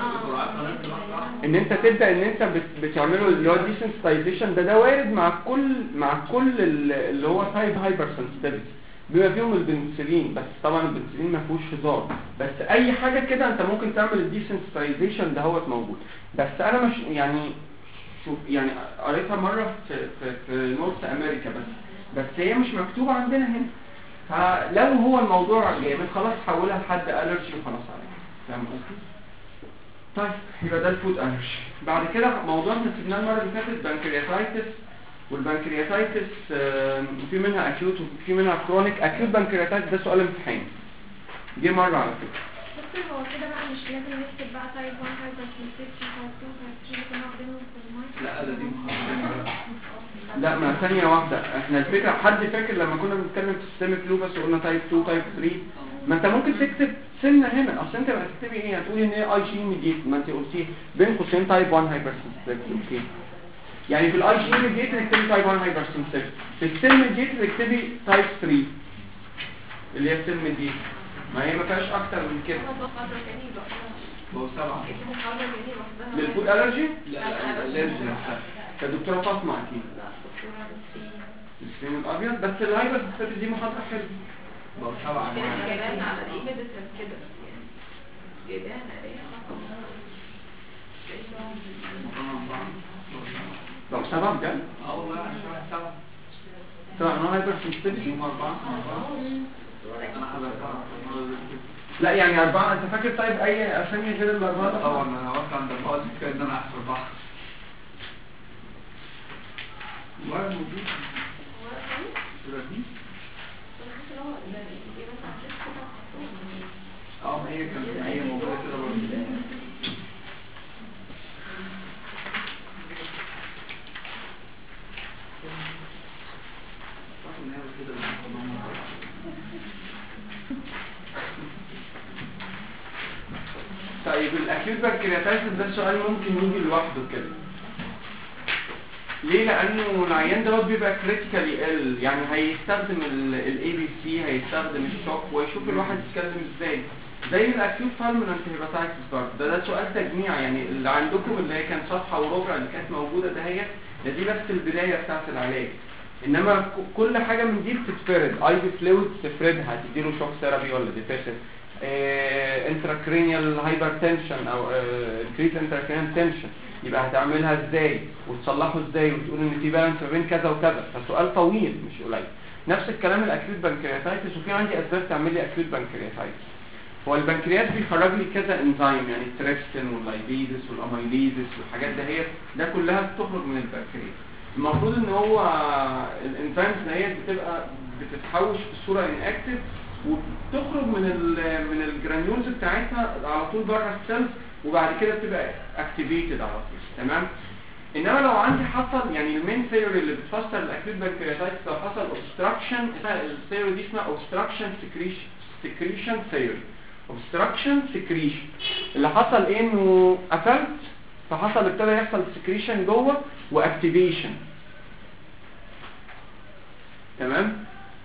A: ان انت تبدا ان انت بت- بتعمله اللي هو desensitization ده ده وارد مع كل مع كل ال- اللي هو تايب هايبر سنسيتيفيتي بما فيهم البنسلين بس طبعا البنسلين ما فيهوش هزار بس اي حاجه كده انت ممكن تعمل الديسنسيتايزيشن ده هو موجود بس انا مش يعني شوف يعني قريتها مره في في, في نورث امريكا بس بس هي مش مكتوبه عندنا هنا فلو هو الموضوع جامد خلاص حولها لحد الرجي وخلاص على كده فاهم قصدي؟ طيب يبقى ده الفود الرجي بعد كده موضوع احنا سيبناه المره اللي فاتت بنكرياتايتس والبنكرياتايتس آم، في منها اكيوت وفي منها كرونيك اكيوت بنكرياتايتس ده سؤال امتحان جه مره على فكره
B: دكتور هو كده بقى مش لازم نكتب بقى تايب 1 تايب 2 تايب 2 تايب 3 اللي كنا واخدينهم في المايك
C: لا ده دي محاضرة
A: لا ما ثانية واحدة احنا الفكرة حد فاكر لما كنا بنتكلم في السيستمك لوبس وقلنا تايب 2 تايب 3 ما انت ممكن تكتب سنة هنا اصل انت بقى تكتبي ايه هتقولي ان هي اي جي ميديت ما انت قلتي بين قوسين تايب 1 هايبر اوكي يعني في الاي جي ميديت تكتبي تايب 1 هايبر في السن ميديت تكتبي تايب 3 اللي هي السن ميديت ما هي ما فيهاش اكتر من كده
D: هو محاضرة تاني لوحدها
C: هو سبعة
D: اسمه محاضرة تاني لوحدها
A: للفود الرجي
C: لا لا الالرجي نفسها
A: كدكتورة فاطمة اكيد
D: لا دكتورة نسرين
A: السن الابيض بس الهايبر دي محاضرة حلوة
C: هو سبعة
D: كانت جايبانا على الايه ميديسن كده يعني جايبانا ايه
A: طب سبعة بجد؟
C: اه والله انا شبه سبعة
A: سبعة نوع هايبر سنسيتيفيتي
C: هم أربعة أنا حضرتها
A: لا يعني أربعة أنت فاكر طيب أي أسامي غير الأربعة ده؟
C: طبعا أنا وقت عند الباص كده إن أنا أحسب أربعة والله موجود الصورة دي اه ما هي كانت هي موجودة كده برضه صح إن هي كده بالمقدمة.
A: طيب الأكيوت بنكرياتايتس ده سؤال ممكن يجي لوحده كده ليه؟ لأنه العيان دوت بيبقى كريتيكالي ال يعني هيستخدم الاي بي سي هيستخدم الشوك ويشوف الواحد يتكلم ازاي زي الاكيوت بالمنت هيباتايتس برضه ده ده سؤال تجميع يعني اللي عندكم اللي هي كان صفحه وربع اللي كانت موجوده دهيت ده دي بس البدايه بتاعت العلاج انما ك- كل حاجه من دي بتتفرد اي بي فلويد تفردها تديله شوك ثيرابي ولا ديفيسيف انتراكرينيال هايبرتنشن او انكريز انتراكرينيال تنشن يبقى هتعملها ازاي وتصلحه ازاي وتقول ان في بالانس ما بين كذا وكذا فسؤال طويل مش قليل نفس الكلام الاكيوت بنكرياتايتس وفي عندي اسباب تعمل لي اكيوت بنكرياتايتس هو البنكرياس بيخرج لي كذا انزيم يعني التريبسين واللايبيزس والاميليزس والحاجات دهيت ده كلها بتخرج من البنكرياس المفروض ان هو الانزيمز دهيت بتبقى بتتحوش في الصوره اناكتيف وبتخرج من ال من الجرانيولز بتاعتها على طول بره السيلز وبعد كده بتبقى اكتيفيتد على طول تمام انما لو عندي حصل يعني المين ثيوري اللي بتفسر الاكيوت بنكرياتايتس لو حصل اوبستراكشن الثيوري دي اسمها اوبستراكشن سكريشن سكريشن ثيوري اوبستراكشن سكريشن اللي حصل ايه انه قفلت فحصل ابتدى يحصل سكريشن جوه واكتيفيشن تمام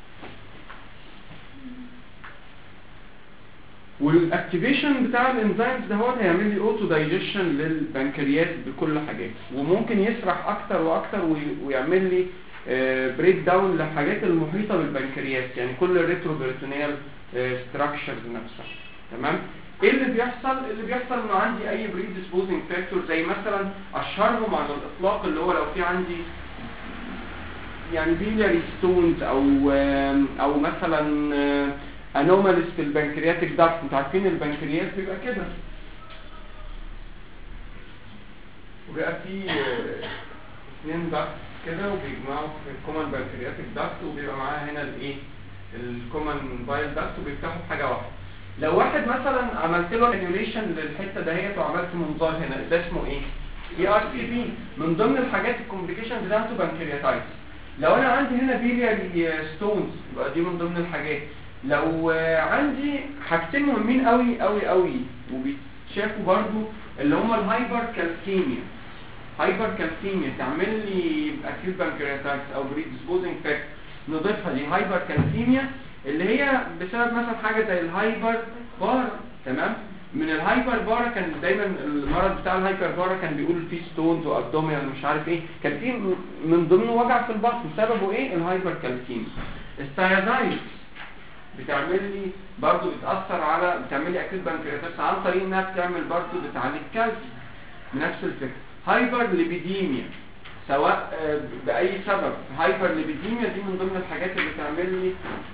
A: والاكتيفيشن بتاع الانزيمز ده هو هيعمل لي اوتو دايجيشن للبنكرياس بكل حاجات وممكن يسرح اكتر واكتر وي- ويعمل لي بريك داون للحاجات المحيطه بالبنكرياس يعني كل الريتروبريتونيال ستراكشرز نفسها تمام ايه اللي بيحصل اللي بيحصل انه عندي اي بريديسبوزنج فاكتور زي مثلا اشهرهم على الاطلاق اللي هو لو في عندي يعني بيلاري ستونز او او مثلا انوماليز في البنكرياتيك داكت انتوا عارفين البنكرياس بيبقى كده وبيبقى في آه، اثنين داكت كده وبيجمعوا في الكومن بنكرياتيك داكت وبيبقى معاها هنا الايه الكومن بايل داكت وبيفتحوا بحاجه واحده لو واحد مثلا عملت له انيوليشن للحته دهيت وعملت منظار هنا ده اسمه ايه اي ار سي بي من ضمن الحاجات الكومبليكيشن بتاعته بنكرياتايتس لو انا عندي هنا بيلياري ستونز يبقى دي من ضمن الحاجات لو آه، عندي حاجتين مهمين قوي قوي قوي وبيتشافوا برضو اللي هم الهايبر كالسيميا هايبر كالسيميا تعمل لي اكيوت بانكرياتايتس او بريدسبوزنج فاكتور نضيفها دي هايبر كالسيميا اللي هي بسبب مثلا حاجه زي الهايبر بار تمام من الهايبر بارا كان دايما المرض بتاع الهايبر بارا كان بيقول فيه ستونز وابدومينال مش عارف ايه كان فيه من ضمنه وجع في البطن سببه ايه الهايبر كالسيميا الثايازايد بتعمل لي برضو بتاثر على بتعمل لي اكيد بنكرياتايتس عن طريق انها بتعمل برضو بتعلي الكالسيوم بنفس الفكره هايبر ليبيديميا سواء آه، باي سبب هايبر ليبيديميا دي من ضمن الحاجات اللي بتعمل لي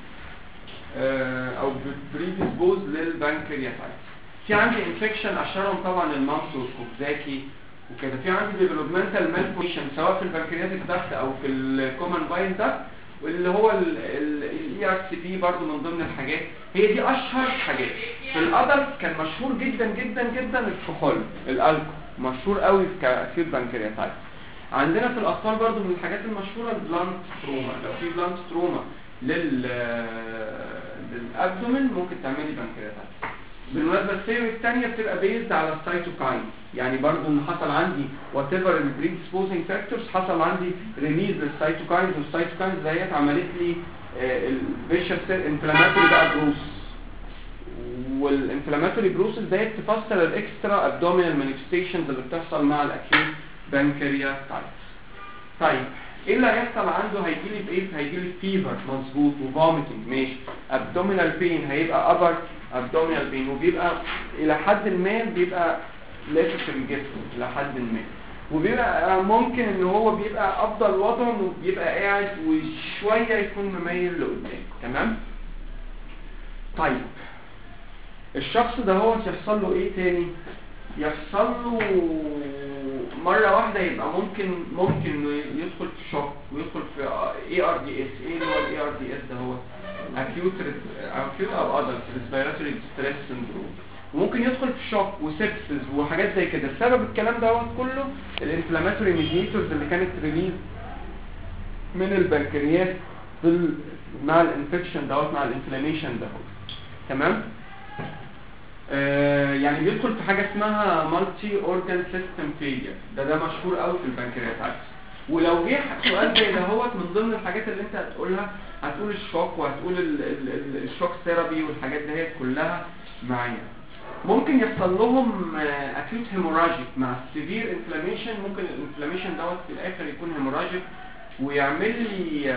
A: آه، او بريديسبوز للبنكرياتايتس في عندي انفكشن اشهرهم طبعا المامس والكوكزاكي وكده في عندي ديفلوبمنتال مالفورميشن سواء في البنكرياتيك داكت او في الكومن باين داكت واللي هو الاي ار سي بي برضه من ضمن الحاجات هي دي اشهر حاجات في الادلت كان مشهور جدا جدا جدا الكحول الالكول مشهور قوي في كاكيوت بنكرياتايتس عندنا في الاطفال برضه من الحاجات المشهوره البلانت تروما لو في بلانت تروما لل للابدومين ممكن تعملي بنكرياتايتس بالمناسبه الثيوري الثانيه بتبقى بيزد على السيتوكاين يعني برضو ان حصل عندي وات ايفر البريدسبوزنج فاكتورز حصل عندي ريليز للسيتوكاينز والسيتوكاينز ديت عملت لي الفيشر انفلاماتوري بقى بروس والانفلاماتوري بروسس ديت تفسر الاكسترا ابدومينال مانيفستيشنز اللي بتحصل مع الاكيوت بانكرياتايتس طيب ايه اللي هيحصل عنده هيجي لي بايه هيجي لي فيفر مظبوط وفوميتنج ماشي ابدومينال بين هيبقى ابر ابدومينال بين وبيبقى الى حد ما بيبقى لافف في الجسم الى حد ما وبيبقى ممكن ان هو بيبقى افضل وضع انه بيبقى قاعد وشويه يكون مميل لقدام تمام طيب الشخص ده هو يحصل له ايه تاني يحصل له مرة واحدة يبقى ممكن ممكن انه يدخل في شوك ويدخل في اي ار دي اس ايه اللي هو الاي ار دي اس ده هو acute acute او adult respiratory distress syndrome وممكن يدخل في شوك وسبسز وحاجات زي كده السبب الكلام دوت كله الانفلاماتوري ميديتورز اللي كانت ريليز من البنكرياس في ال- مع الانفكشن دوت مع الانفلاميشن دوت تمام آه يعني بيدخل في حاجه اسمها مالتي اورجان سيستم فيلير ده ده مشهور قوي في البنكرياتايتس ولو جه سؤال زي دهوت من ضمن الحاجات اللي انت هتقولها هتقول الشوك وهتقول ال- ال- ال- الشوك ثيرابي والحاجات ديت كلها معايا ممكن يحصل لهم اكيوت هيموراجيك مع السيفير انفلاميشن ممكن الانفلاميشن دوت في الاخر يكون هيموراجيك ويعمل لي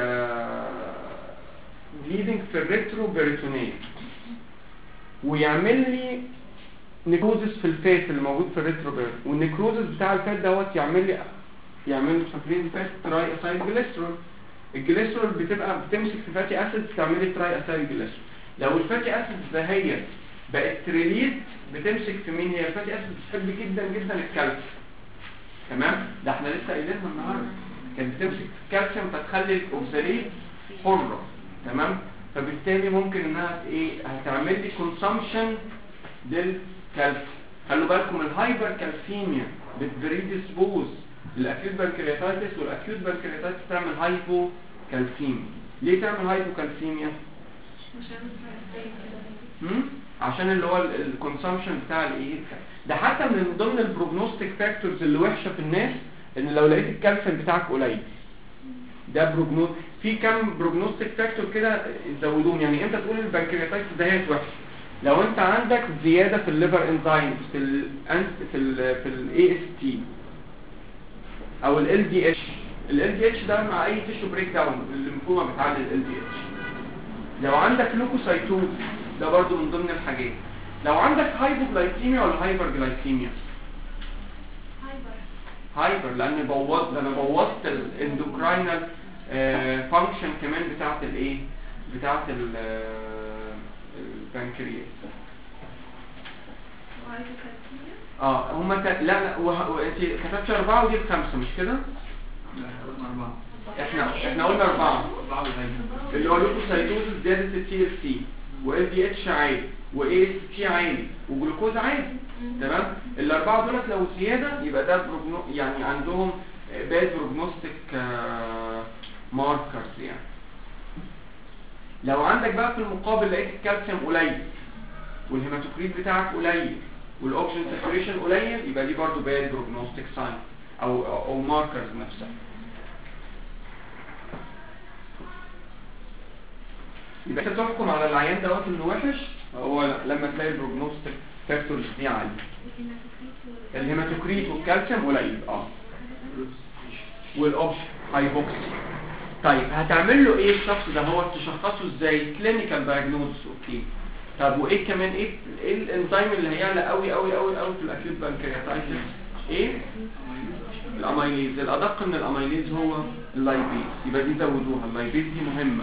A: بليدنج في الريترو بيريتونيل ويعمل لي نيكروزس في الفات اللي موجود في الريترو بيرت والنيكروزس بتاع الفات دوت يعمل لي يعمل لي فاكرين فات تراي اسايل جليسرول الجليسرول بتبقى بتمسك في فاتي اسيد تعمل لي تراي اسايل جليسرول لو الفاتي اسيد دهيت بقت ريليز بتمسك في مين هي الفاتي اسيد بتحب جدا جدا الكالسيوم تمام ده احنا لسه قايلينها النهارده كانت بتمسك في الكالسيوم فتخلي الاوكساليت حره تمام فبالتالي ممكن انها ايه هتعمل لي كونسامشن للكالسيوم خلوا بالكم الهايبر كالسيميا بتبريدسبوز الاكيوت بنكرياتايتس والاكيوت بنكرياتايتس تعمل هايبو كالسيميا ليه تعمل هايبو كالسيميا هم؟ عشان اللي هو الكونسامشن بتاع الايه ده حتى من ضمن البروجنوستيك فاكتورز اللي وحشه في الناس ان لو لقيت الكالسيوم بتاعك قليل ده بروجنوز في كام بروجنوستيك فاكتور كده زودوهم يعني انت تقول البنكرياتايتس ده هي وحش لو انت عندك زياده في الليفر انزيمز في ال في ال في الاي اس تي او ال دي اتش ال دي اتش ده مع اي تيشو بريك داون الليمفوما بتعلي ال دي اتش لو عندك لوكوسايتوز ده برضو من ضمن الحاجات لو عندك هايبوجلايكيميا ولا هايبر جلايكيميا
B: هايبر
A: هايبر لان بوظت ده انا بوظت الاندوكراينال فانكشن كمان بتاعت الايه بتاعت ال- آه، البنكرياس
B: وهايبوكالسيميا
A: اه هما ت... لا لا وه... وانت كتبت اربعه ودي بخمسه مش كده
C: لا قلنا أربعة
A: احنا احنا قلنا اربعه
C: أربعة وغير
A: اللي هو لوكوسايتوزس زياده التي اس سي وال دي اتش عالي واي اس تي عالي وجلوكوز عالي تمام الاربعه دولت لو زياده يبقى ده بروجنو يعني عندهم باد بروجنوستيك ماركرز يعني لو عندك بقى في المقابل لقيت الكالسيوم قليل والهيماتوكريت بتاعك قليل والاوكسجين ساتوريشن قليل يبقى دي برضو باد بروجنوستيك ساين او او ماركرز نفسها يبقى انت تحكم على العيان دوت انه وحش هو لما تلاقي البروجنوستيك فاكتورز دي عاليه الهيماتوكريت والكالسيوم قليل اه والاوبشن هايبوكسي طيب هتعمل له ايه الشخص ده هو تشخصه ازاي كلينيكال دايجنوز اوكي طب وايه كمان ايه ايه الانزيم اللي هيعلى قوي قوي قوي قوي في الاكيوت بانكرياتايتس ايه الاميليز الادق من الاميليز هو اللايبيز يبقى دي زودوها اللايبيز دي مهمه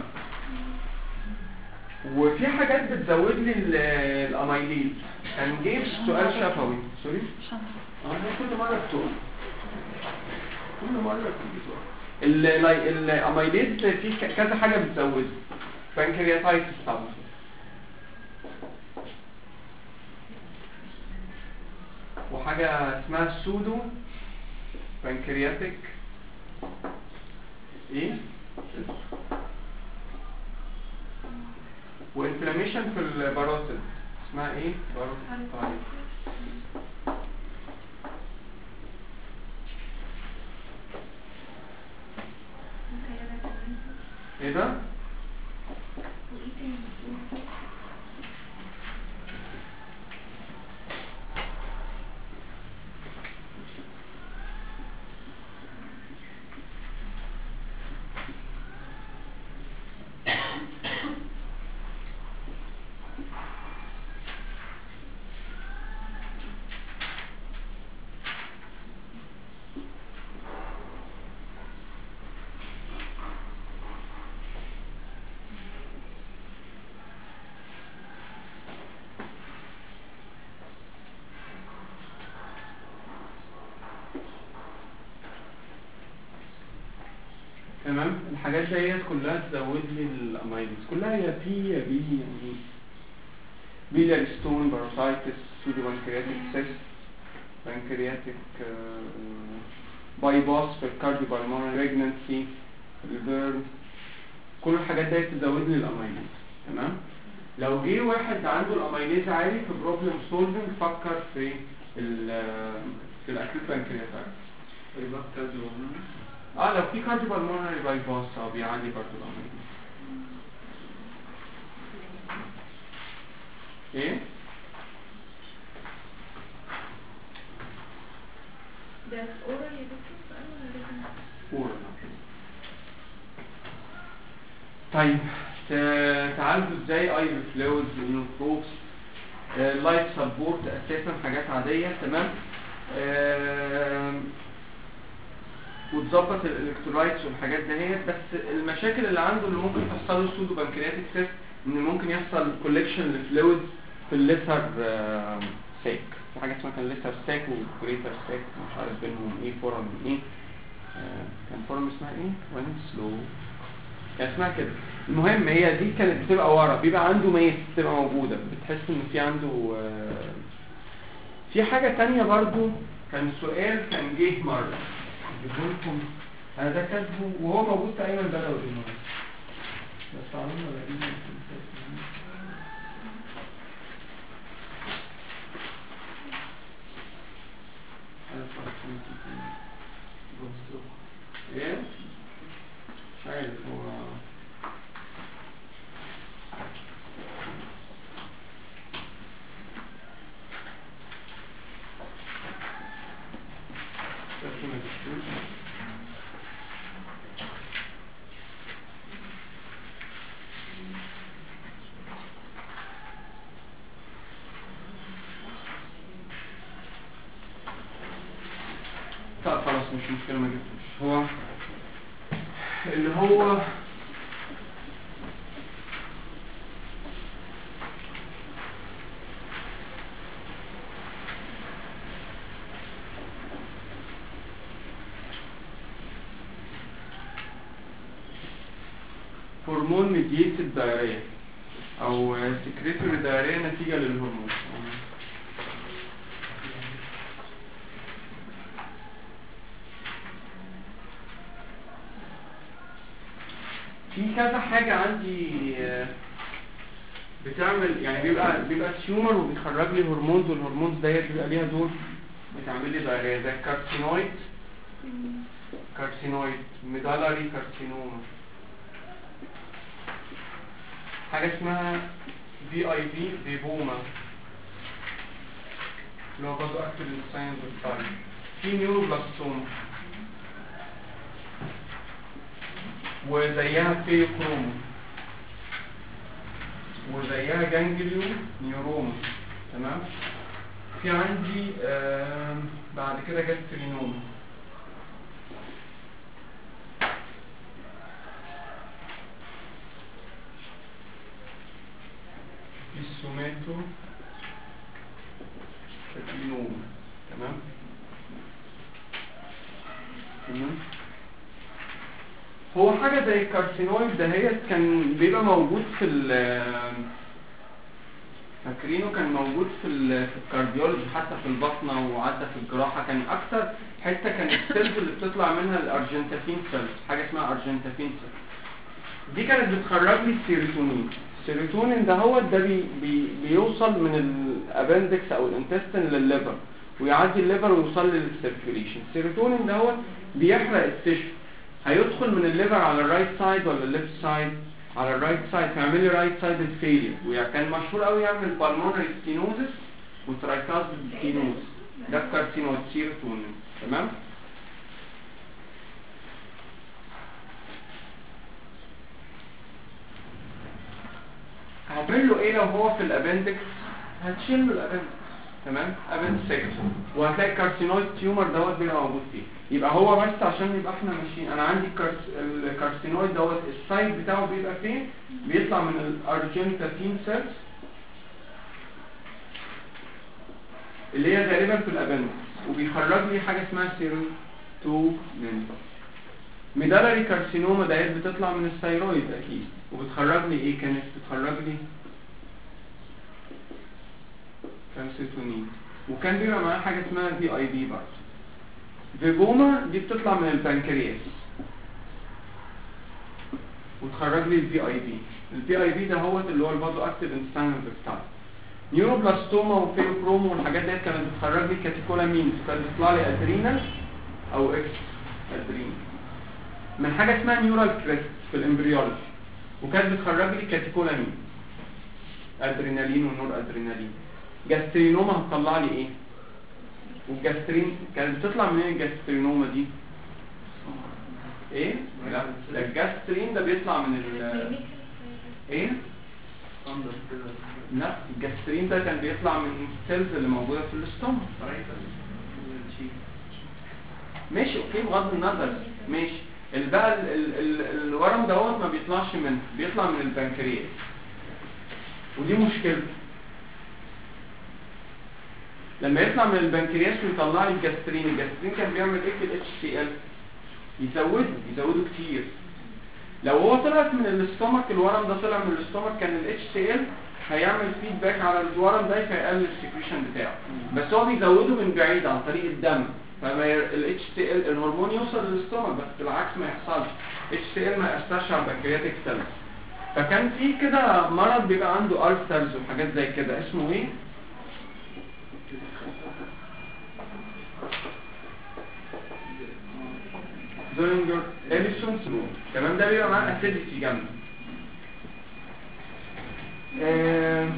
A: وفي حاجات بتزود لي ال- الاميليز كان جيب سؤال شفوي سوري اه هي كل مره بتقول كل مره بتيجي تقول ال- ال- الاميليز في ك- كذا حاجه بتزوده بانكرياتايتس طبعا وحاجه اسمها سودو بانكرياتيك ايه وانفلاميشن في الباروتيد اسمها ايه باروتيد طيب ايه ده
B: وايه تاني
A: تمام الحاجات ديت كلها تزود لي الاميلز كلها يا بي يا بي يعني بيليار ستون باروسايتس سودو بانكرياتيك سيست بانكرياتيك باي باس في الكارديو بالمونري ريجنانسي البيرن كل الحاجات ديت تزود لي الاميلز تمام لو جه واحد عنده الاميليز عالي في بروبلم سولفنج فكر في ال في الاكيوت بانكرياتايتس
C: يبقى كذا
A: اه لو في كارديو بالمونري باي باس اه بيعلي برضه الاميليز ايه
B: ده اورال يا دكتور سؤال ولا لازم
A: فور طيب ت- تعالجوا ازاي اي فلويدز نيوتروبس لايت سبورت اساسا حاجات عاديه تمام آم، وتظبط الالكترولايتس والحاجات دهيت بس المشاكل اللي عنده اللي ممكن تحصل له سودو بانكرياتيك سيست ان ممكن يحصل كوليكشن لفلويدز في الليتر ساك في حاجه اسمها كان ليتر ساك وجريتر ساك مش عارف بينهم ايه فورم ايه آه، كان فورم اسمها ايه وينسلو كان اسمها كده المهم هي دي كانت بتبقى ورا بيبقى عنده ميس بتبقى موجودة بتحس ان في عنده آه، في حاجة تانية برضو كان سؤال كان جه مرة لكم انا ده كاتبه وهو موجود في ايمن بدوي النهارده بس عمرنا ولا ايه ايه مش عارف هو بس ما تشوفوش. طب خلاص مش مشكلة ما جبتوش هو اللي هو هرمون ميديتد دايريا او سكريتوري دايريا نتيجة للهرمون في كذا حاجة عندي آه، بتعمل يعني بيبقى بيبقى تيومر وبيخرج لي هرمونز والهرمونز ديت بيبقى ليها دور بتعمل لي دايريا زي الكارسينويد كارسينويد ميدالاري كارسينوما حاجة اسمها في اي في بيبوما اللي هو برضه اكتر الساينز والتايم في نيوروبلاستوما وزيها فيوكرومو وزيها جانجليو نيوروما تمام في عندي آم، بعد كده جاسترينوما في السوماتو كاتينوما تمام تمام هو حاجة زي الكارسينويد دهيت كان بيبقى موجود في ال فاكرينه كان موجود في ال في الكارديولوجي حتى في البطنة وعدى في الجراحة كان أكتر حتة كانت السيلز اللي بتطلع منها الأرجنتافين سيلز حاجة اسمها أرجنتافين سيلز دي كانت بتخرج لي السيروتونين السيروتونين ده هو ده بي بي بيوصل من الابندكس او الانتستين للليفر ويعدي الليفر ويوصل للسيركيوليشن السيروتونين ده هو بيحرق التشو هيدخل من الليفر على الرايت سايد ولا الليفت سايد على الرايت سايد هيعمل لي رايت سايد فيلير وكان مشهور قوي يعمل بالمونري ستينوزس وترايكاز ستينوز ده الكارسينوز سيروتونين تمام هعمل له ايه لو هو في الابندكس هتشيل له الابندكس تمام ابندكس وهتلاقي الكارسينويد تيومر دوت بيبقى موجود فيه يبقى هو بس عشان يبقى احنا ماشيين انا عندي الكارس... الكارسينويد دوت السايت بتاعه بيبقى فين بيطلع من الارجنتاتين سيلز اللي هي غالبا في الابندكس وبيخرج لي حاجه اسمها سيروتونين ميدالري كارسينوما ديت بتطلع من الثيرويد اكيد وبتخرج لي ايه كانت بتخرج لي كالسيتونين وكان بيبقى معاه حاجه اسمها في اي بي برضه فيجوما دي بتطلع من البنكرياس وتخرج لي الفي اي بي الفي اي بي ده هو اللي هو الفازو اكتيف انستانال بتاعه نيوروبلاستوما وفيوكروما والحاجات ديت كانت بتخرج لي كاتيكولامين كانت بتطلع لي ادرينال او اكس ادرينال من حاجه اسمها نيورال كريست في الامبريولوجي وكانت بتخرج لي كاتيكولامين ادرينالين ونور ادرينالين جاسترينوما هتطلع لي ايه والجاسترين كانت بتطلع منين الجاسترينوما دي ايه لا ده الجاسترين ده بيطلع من ال ايه
C: صندوق كده
A: لا الجاسترين ده كان بيطلع من السيلز اللي موجوده في الاستومك ماشي اوكي بغض النظر ماشي ال- بقى ال- ال- ال- الورم دوت ما بيطلعش منه بيطلع من البنكرياس ودي مشكلته لما يطلع من البنكرياس ويطلع لي الجاسترين الجاسترين كان بيعمل ايه في الاتش سي ال يزوده يزوده كتير لو هو طلعت من الاستومك الورم ده طلع من الاستومك كان الاتش سي ال هيعمل فيدباك على الورم ده فيقلل السكريشن بتاعه بس هو بيزوده من بعيد عن طريق الدم فما الاتش سي ال الهرمون يوصل للاستومك بس بالعكس ما يحصلش اتش سي ال ما يأثرش على البنكرياتيك سيلز فكان في كده مرض بيبقى عنده ألسرز وحاجات زي كده اسمه ايه زولينجر إليسون سلوم تمام ده بيبقى معاه اسيديتي جامده آه،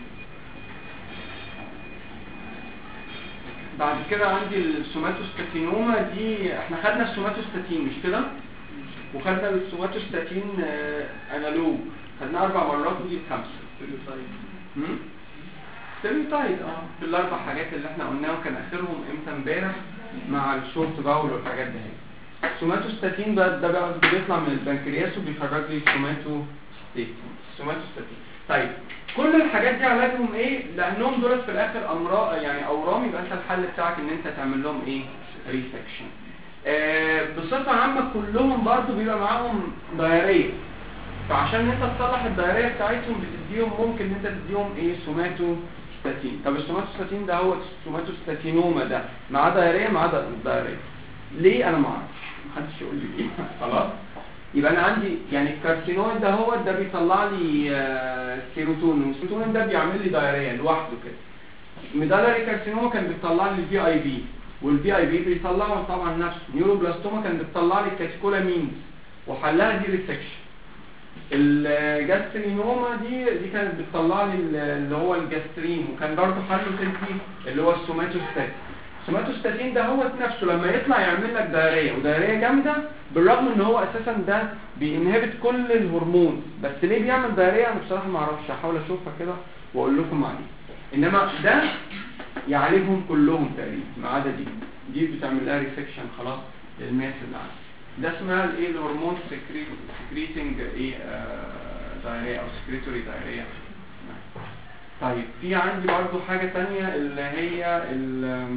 A: بعد كده عندي السوماتوستاتينوما دي احنا خدنا السوماتوستاتين مش كده وخدنا السوماتوستاتين آه، انالوج خدناه اربع مرات ودي خمسه هم؟ ستيريوتايد اه في الاربع حاجات اللي احنا قلناهم كان اخرهم امتى امبارح مع الشورت باول والحاجات دي السوماتوستاتين بقى ده بقى بيطلع من البنكرياس وبيخرج لي سوماتوستاتين سوماتوستاتين طيب كل الحاجات دي علاجهم ايه لانهم دول في الاخر امراض يعني اورام يبقى انت الحل بتاعك ان انت تعمل لهم ايه ريسكشن آه بصفه عامه كلهم برضو بيبقى معاهم دايريه فعشان انت تصلح الدايريه بتاعتهم بتديهم ممكن ان انت تديهم ايه سوماتوستاتين طب السوماتوستاتين ده هو السوماتوستاتينوما ده معاه دايريه معاه دايريه ليه انا ما اعرفش محدش يقول لي ليه خلاص يبقى انا عندي يعني الكارسينويد ده هو ده بيطلع لي آه، سيروتونين والسيروتونين ده بيعمل لي دايريه لوحده كده ميدالري كارسينوما كان بيطلع لي الفي اي بي والفي اي بي بيطلعه طبعا نفسه نيوروبلاستوما كان بيطلع لي الكاتيكولامينز وحلها دي ريسكشن الجاسترينوما دي دي كانت بتطلع لي ال- اللي هو الجاسترين وكان برضه حله تاني اللي هو السوماتوستات سوماتوستاتين ده هو نفسه لما يطلع يعمل لك دايريه ودايريه جامده بالرغم ان هو اساسا ده بينهبت كل الهرمون بس ليه بيعمل دايريه انا بصراحه ما اعرفش هحاول اشوفها كده واقول لكم عليه انما ده يعالجهم كلهم تقريبا ما عدا دي دي بتعمل لها ريسكشن خلاص للماس اللي عندها ده اسمها الايه الهرمون سكريت سكريتنج ايه دايريه او سكريتوري دايريه طيب في عندي برضو حاجة تانية اللي هي ال-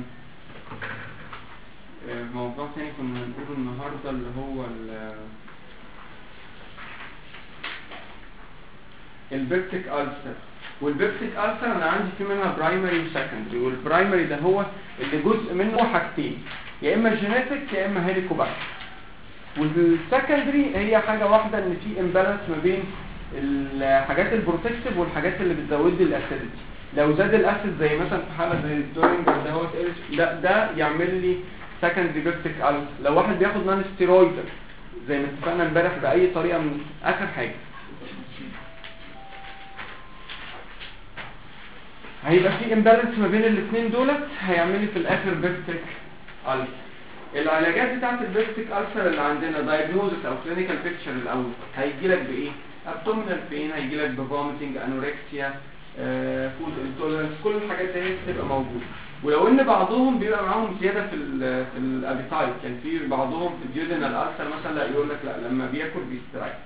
A: آه، موضوع تاني كنا هنقوله النهاردة اللي هو ال- البيبتيك ألسر والبيبتيك ألسر أنا عندي في منها برايمري وسكندري والبرايمري ده هو اللي جزء منه حاجتين يا إما جينيتك يا إما هيليكوباكتر والسكندري هي حاجة واحدة إن في امبالانس ما بين الحاجات البروتكتيف والحاجات اللي بتزود لي الاسيديتي لو زاد الاسيد زي مثلا في حاله زي الدورينج ده هو ده ده يعمل لي سكندري بيبتيك ألسر لو واحد بياخد نان ستيرويد زي ما اتفقنا امبارح باي طريقه من اخر حاجه هيبقى في امبالانس ما بين الاثنين دولت هيعمل لي في الاخر بيبتيك ألسر العلاجات بتاعت البيبتيك ألسر اللي عندنا دايجنوزس او كلينيكال بيكتشر الاول هيجي لك بايه ابدومينال بين هيجي لك بفوميتنج انوركسيا فود انتولرنس كل الحاجات دي بتبقى موجوده ولو ان بعضهم بيبقى معاهم زياده في ال في الابيتايت كان في بعضهم في الديودينال ألسر مثلا لا يقول لك لا لما بياكل بيستريح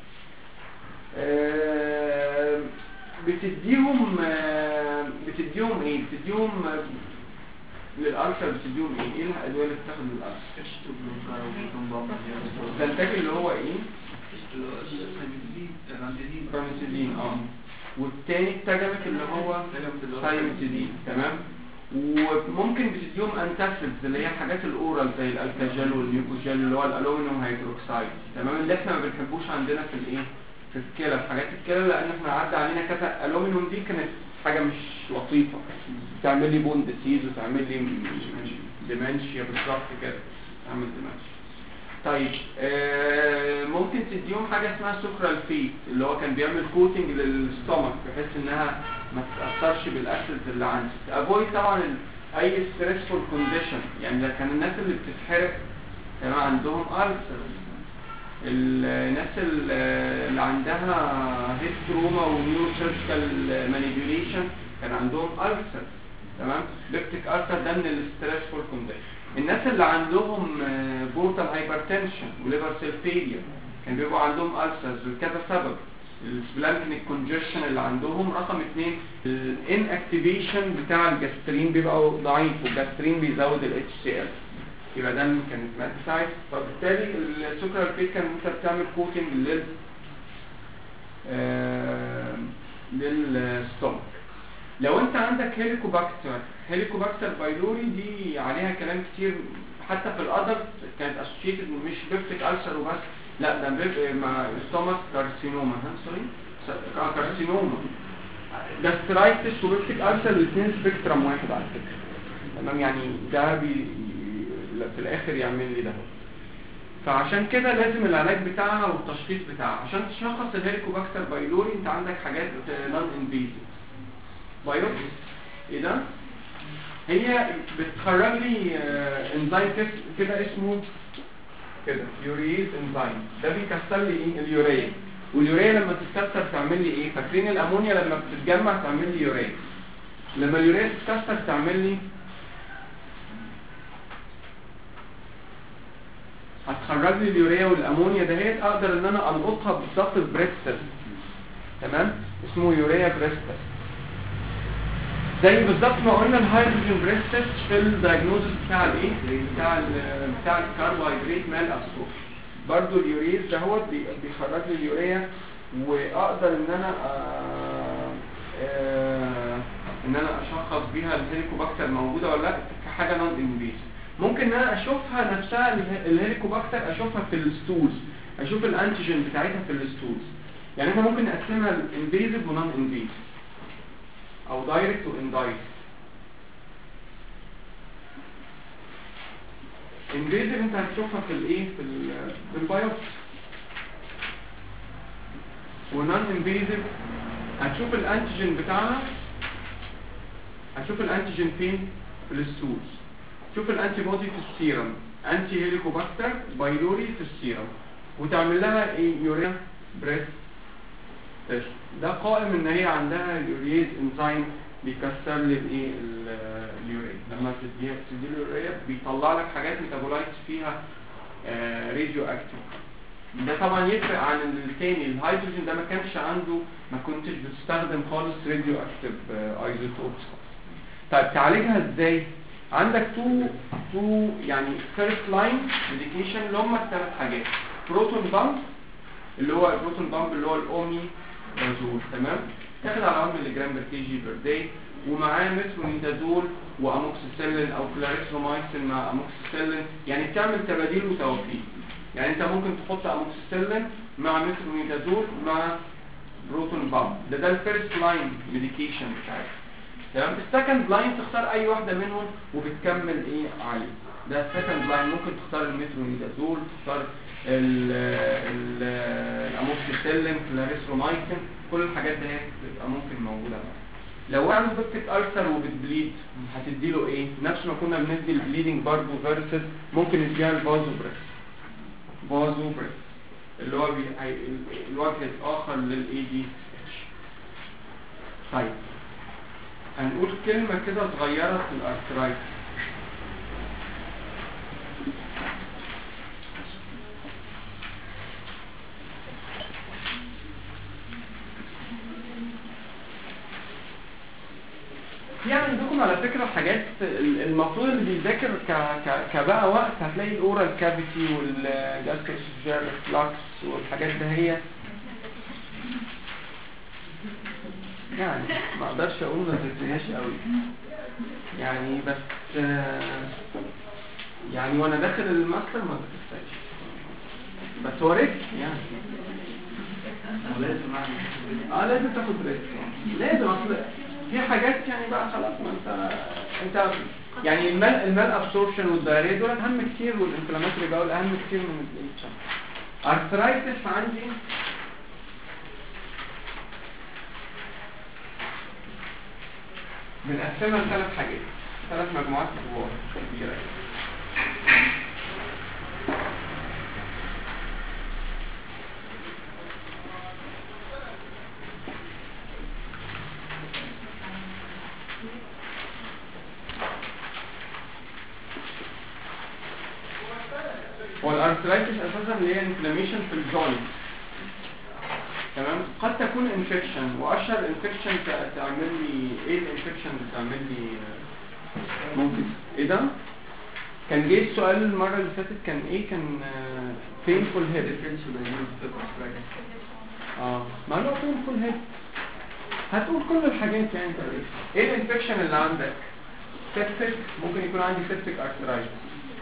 A: آه، بتديهم آه، بتديهم ايه بتديهم آه، للألسر بتديهم ايه ايه الادويه اللي بتاخد للألسر الزنتاج اللي هو ايه راميسيدين اه والتاني التجمك اللي هو سايمتيدين تمام وممكن بتديهم انتاسيدز اللي هي حاجات الاورال زي الالكاجيل والميوكوجيل اللي هو الالومنيوم هيدروكسيد تمام اللي احنا ما بنحبوش عندنا في الايه في الكلى في حاجات الكلى لان احنا عدى علينا كذا الالومنيوم دي كانت حاجه مش لطيفه تعمل لي بون ديسيز وتعمل لي ديمنشيا بالظبط كده تعمل ديمنشيا طيب آه ممكن تديهم حاجة اسمها سكرال فيت اللي هو كان بيعمل كوتنج للستومك بحيث انها ما تتأثرش بالاسيدز اللي عندك افويد طبعا ال- اي ستريسفول كونديشن يعني ده كان الناس اللي بتتحرق كان عندهم ألسر الناس ال- اللي عندها هيد تروما ونيورو سيرجيكال مانيبيوليشن كان عندهم ألسر تمام بيبتيك ألسر ده من الستريسفول كونديشن الناس اللي عندهم بورتال هايبرتنشن وليفر سيل فيلير كان بيبقوا عندهم ألسرز لكذا سبب السبلانكنيك كونجيشن اللي عندهم رقم اثنين الان اكتيفيشن بتاع الجاسترين بيبقى ضعيف والجاسترين بيزود الاتش سي ال يبقى ده كان ماتسايد فبالتالي السكر الفيت كان انت بتعمل كوتنج لل آه للستومك لو انت عندك هيليكوباكتر هيليكوباكتر بايلوري دي عليها كلام كتير حتى في الادلت كانت اسوشيتد مش بيبتيك ألسر وبس لا ده بيبقى مع ستومك كارسينوما ها سوري س- كارسينوما جاسترايتس وبيبتيك ألسر الاثنين سبيكترم واحد على فكره تمام يعني ده بي في الاخر يعمل لي ده فعشان كده لازم العلاج بتاعها والتشخيص بتاعها عشان تشخص الهيليكوباكتر بايلوري انت عندك حاجات نون انفيزيف بايوبسي ايه ده هي بتخرج لي آه، انزيم كس- كده اسمه كده يوريز انزيم ده بيكسر لي ايه اليوريا واليوريا لما تتكسر تعمل لي ايه فاكرين الامونيا لما بتتجمع تعمل لي يوريا لما اليوريا تتكسر تعمل لي هتخرج لي اليوريا والامونيا دهيت اقدر ان انا القطها بالظبط في بريستس تمام اسمه يوريا بريستس زي بالظبط ما قلنا الهيدروجين بريستس في الدايجنوزس بتاع الايه بتاع ال بتاع الكربوهيدرات مال اسكوب برضو اليوريز دهوت بي- بيخرج لي اليوريا واقدر ان انا آه آه ان انا اشخص بيها الهيليكوباكتر موجوده ولا لا كحاجه نون انفيزيف ممكن ان انا اشوفها نفسها اله- الهيليكوباكتر اشوفها في الستولز اشوف الانتيجين بتاعتها في الستولز يعني احنا ممكن نقسمها الانفيزيف ونون انفيزيف او دايركت واندايركت انفيزيف انت هتشوفها في الايه في ال في البايوبسي ونون انفيزيف هتشوف الانتيجين بتاعها هتشوف الانتيجين فين في الستولز شوف الانتي بودي في السيرم انتي هيليكوباكتر بايلوري في السيرم وتعمل لها ايه يوريا بريس تيست ده قائم ان هي عندها اليوريز انزيم بيكسر لي الايه ال- اليوريا لما تديها تدي له اليوريا بيطلع لك حاجات ميتابولايتس فيها راديو اكتيف ده طبعا يفرق عن التاني الهيدروجين ده ما كانش عنده ما كنتش بتستخدم خالص راديو اكتيف ايزوتوبس طيب تعالجها ازاي عندك تو تو يعني فيرست لاين ميديكيشن اللي هم الثلاث حاجات بروتون بامب اللي هو البروتون بامب اللي هو الاومي بازول تمام تاخد على 1 مللي جرام بر كي جي بر داي ومعاه مترونيدازول واموكسيسيلين او كلاريكسومايسين مع اموكسيسيلين يعني بتعمل تباديل وتوافيق يعني انت ممكن تحط اموكسيسيلين مع مترونيدازول مع بروتون بامب ده ده الفيرست لاين ميديكيشن بتاعتك تمام السكند لاين تختار اي واحده منهم وبتكمل ايه عليه ده السكند لاين ممكن تختار المترونيدازول تختار ال ال الاموكسيسيلين كلاريسرومايسين كل الحاجات دي بتبقى ممكن موجوده معاك لو عنده دكتة ألسر وبتبليد هتديله ايه نفس ما كنا بندي البليدنج برضه فيرسز ممكن نديها الفازو بريس فازو بريس اللي هو بي... هي... ال- الوجه الآخر للاي دي اتش طيب هنقول كلمة كده صغيرة في الارثرايتس في عندكم على فكرة حاجات ال- المفروض اللي بيذاكر ك... ك... كبقى وقت هتلاقي الاورال كافيتي والجاستروسوفيجيال ريفلاكس والحاجات ده هي يعني ما اقدرش اقول ما ذاكرهاش قوي يعني بس آه، يعني وانا داخل الماستر ما ذاكرتهاش بس هو ريسك يعني
C: ولازم اعمل
A: اه لازم تاخد ريسك لازم اصل في حاجات يعني بقى خلاص ما انت انت يعني المال المال ابسوربشن والدايريه دول اهم كتير والانفلاماتوري بقى اهم كتير من الاتش ارثرايتس عندي بنقسمها لثلاث حاجات ثلاث مجموعات كبار كبيره والارثرايتس اساسا اللي هي انفلاميشن في الجوينت تمام قد تكون انفكشن واشهر انفكشن تعمل لي ايه الانفكشن اللي تعمل لي آه، ممكن ايه ده كان جه السؤال المره اللي فاتت كان ايه كان بينفول هيد
C: differential diagnosis of arthritis.
A: اه ما له بينفول هيد هتقول كل الحاجات يعني تقريبا ايه الانفكشن اللي عندك سيبتك ممكن يكون عندي سيبتك ارثرايتس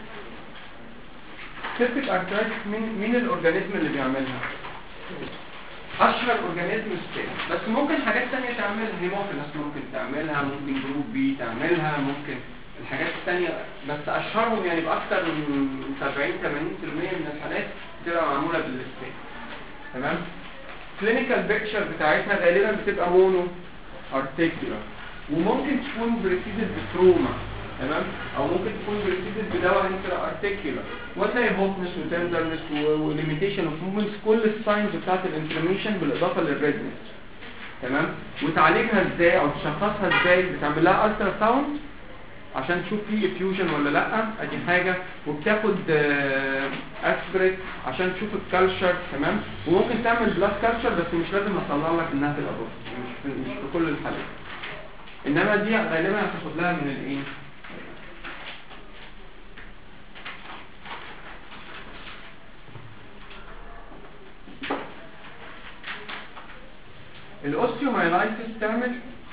A: سيبتك ارثرايتس مين مين الاورجانيزم اللي بيعملها اشهر اورجانيزم السيل بس ممكن حاجات تانية تعملها هيموفيلس ممكن تعملها ممكن جروب بي تعملها ممكن الحاجات التانية بس اشهرهم يعني باكتر من 70 80% من الحالات بتبقى معمولة بالسيل تمام كلينيكال بيكتشر بتاعتها غالبا بتبقى مونو ارتيكولار وممكن تكون بريسيدد بتروما تمام او ممكن تكون بريسيدد بدواء انترا ارتيكولار وتلاقي هوتنس وتندرنس وليميتيشن اوف موفمنتس كل الساينز بتاعت الانفلاميشن بالاضافه للريدنس تمام وتعالجها ازاي او تشخصها ازاي بتعمل لها الترا ساوند عشان تشوف في افيوجن ولا لا ادي حاجه وبتاخد اسبريت عشان تشوف الكالتشر تمام وممكن تعمل بلاد كالتشر بس مش لازم اطلع لك انها تبقى بوست مش في, مش في كل الحالات انما دي غالبا هتاخد لها من الايه الاوستيومايلايتس تعمل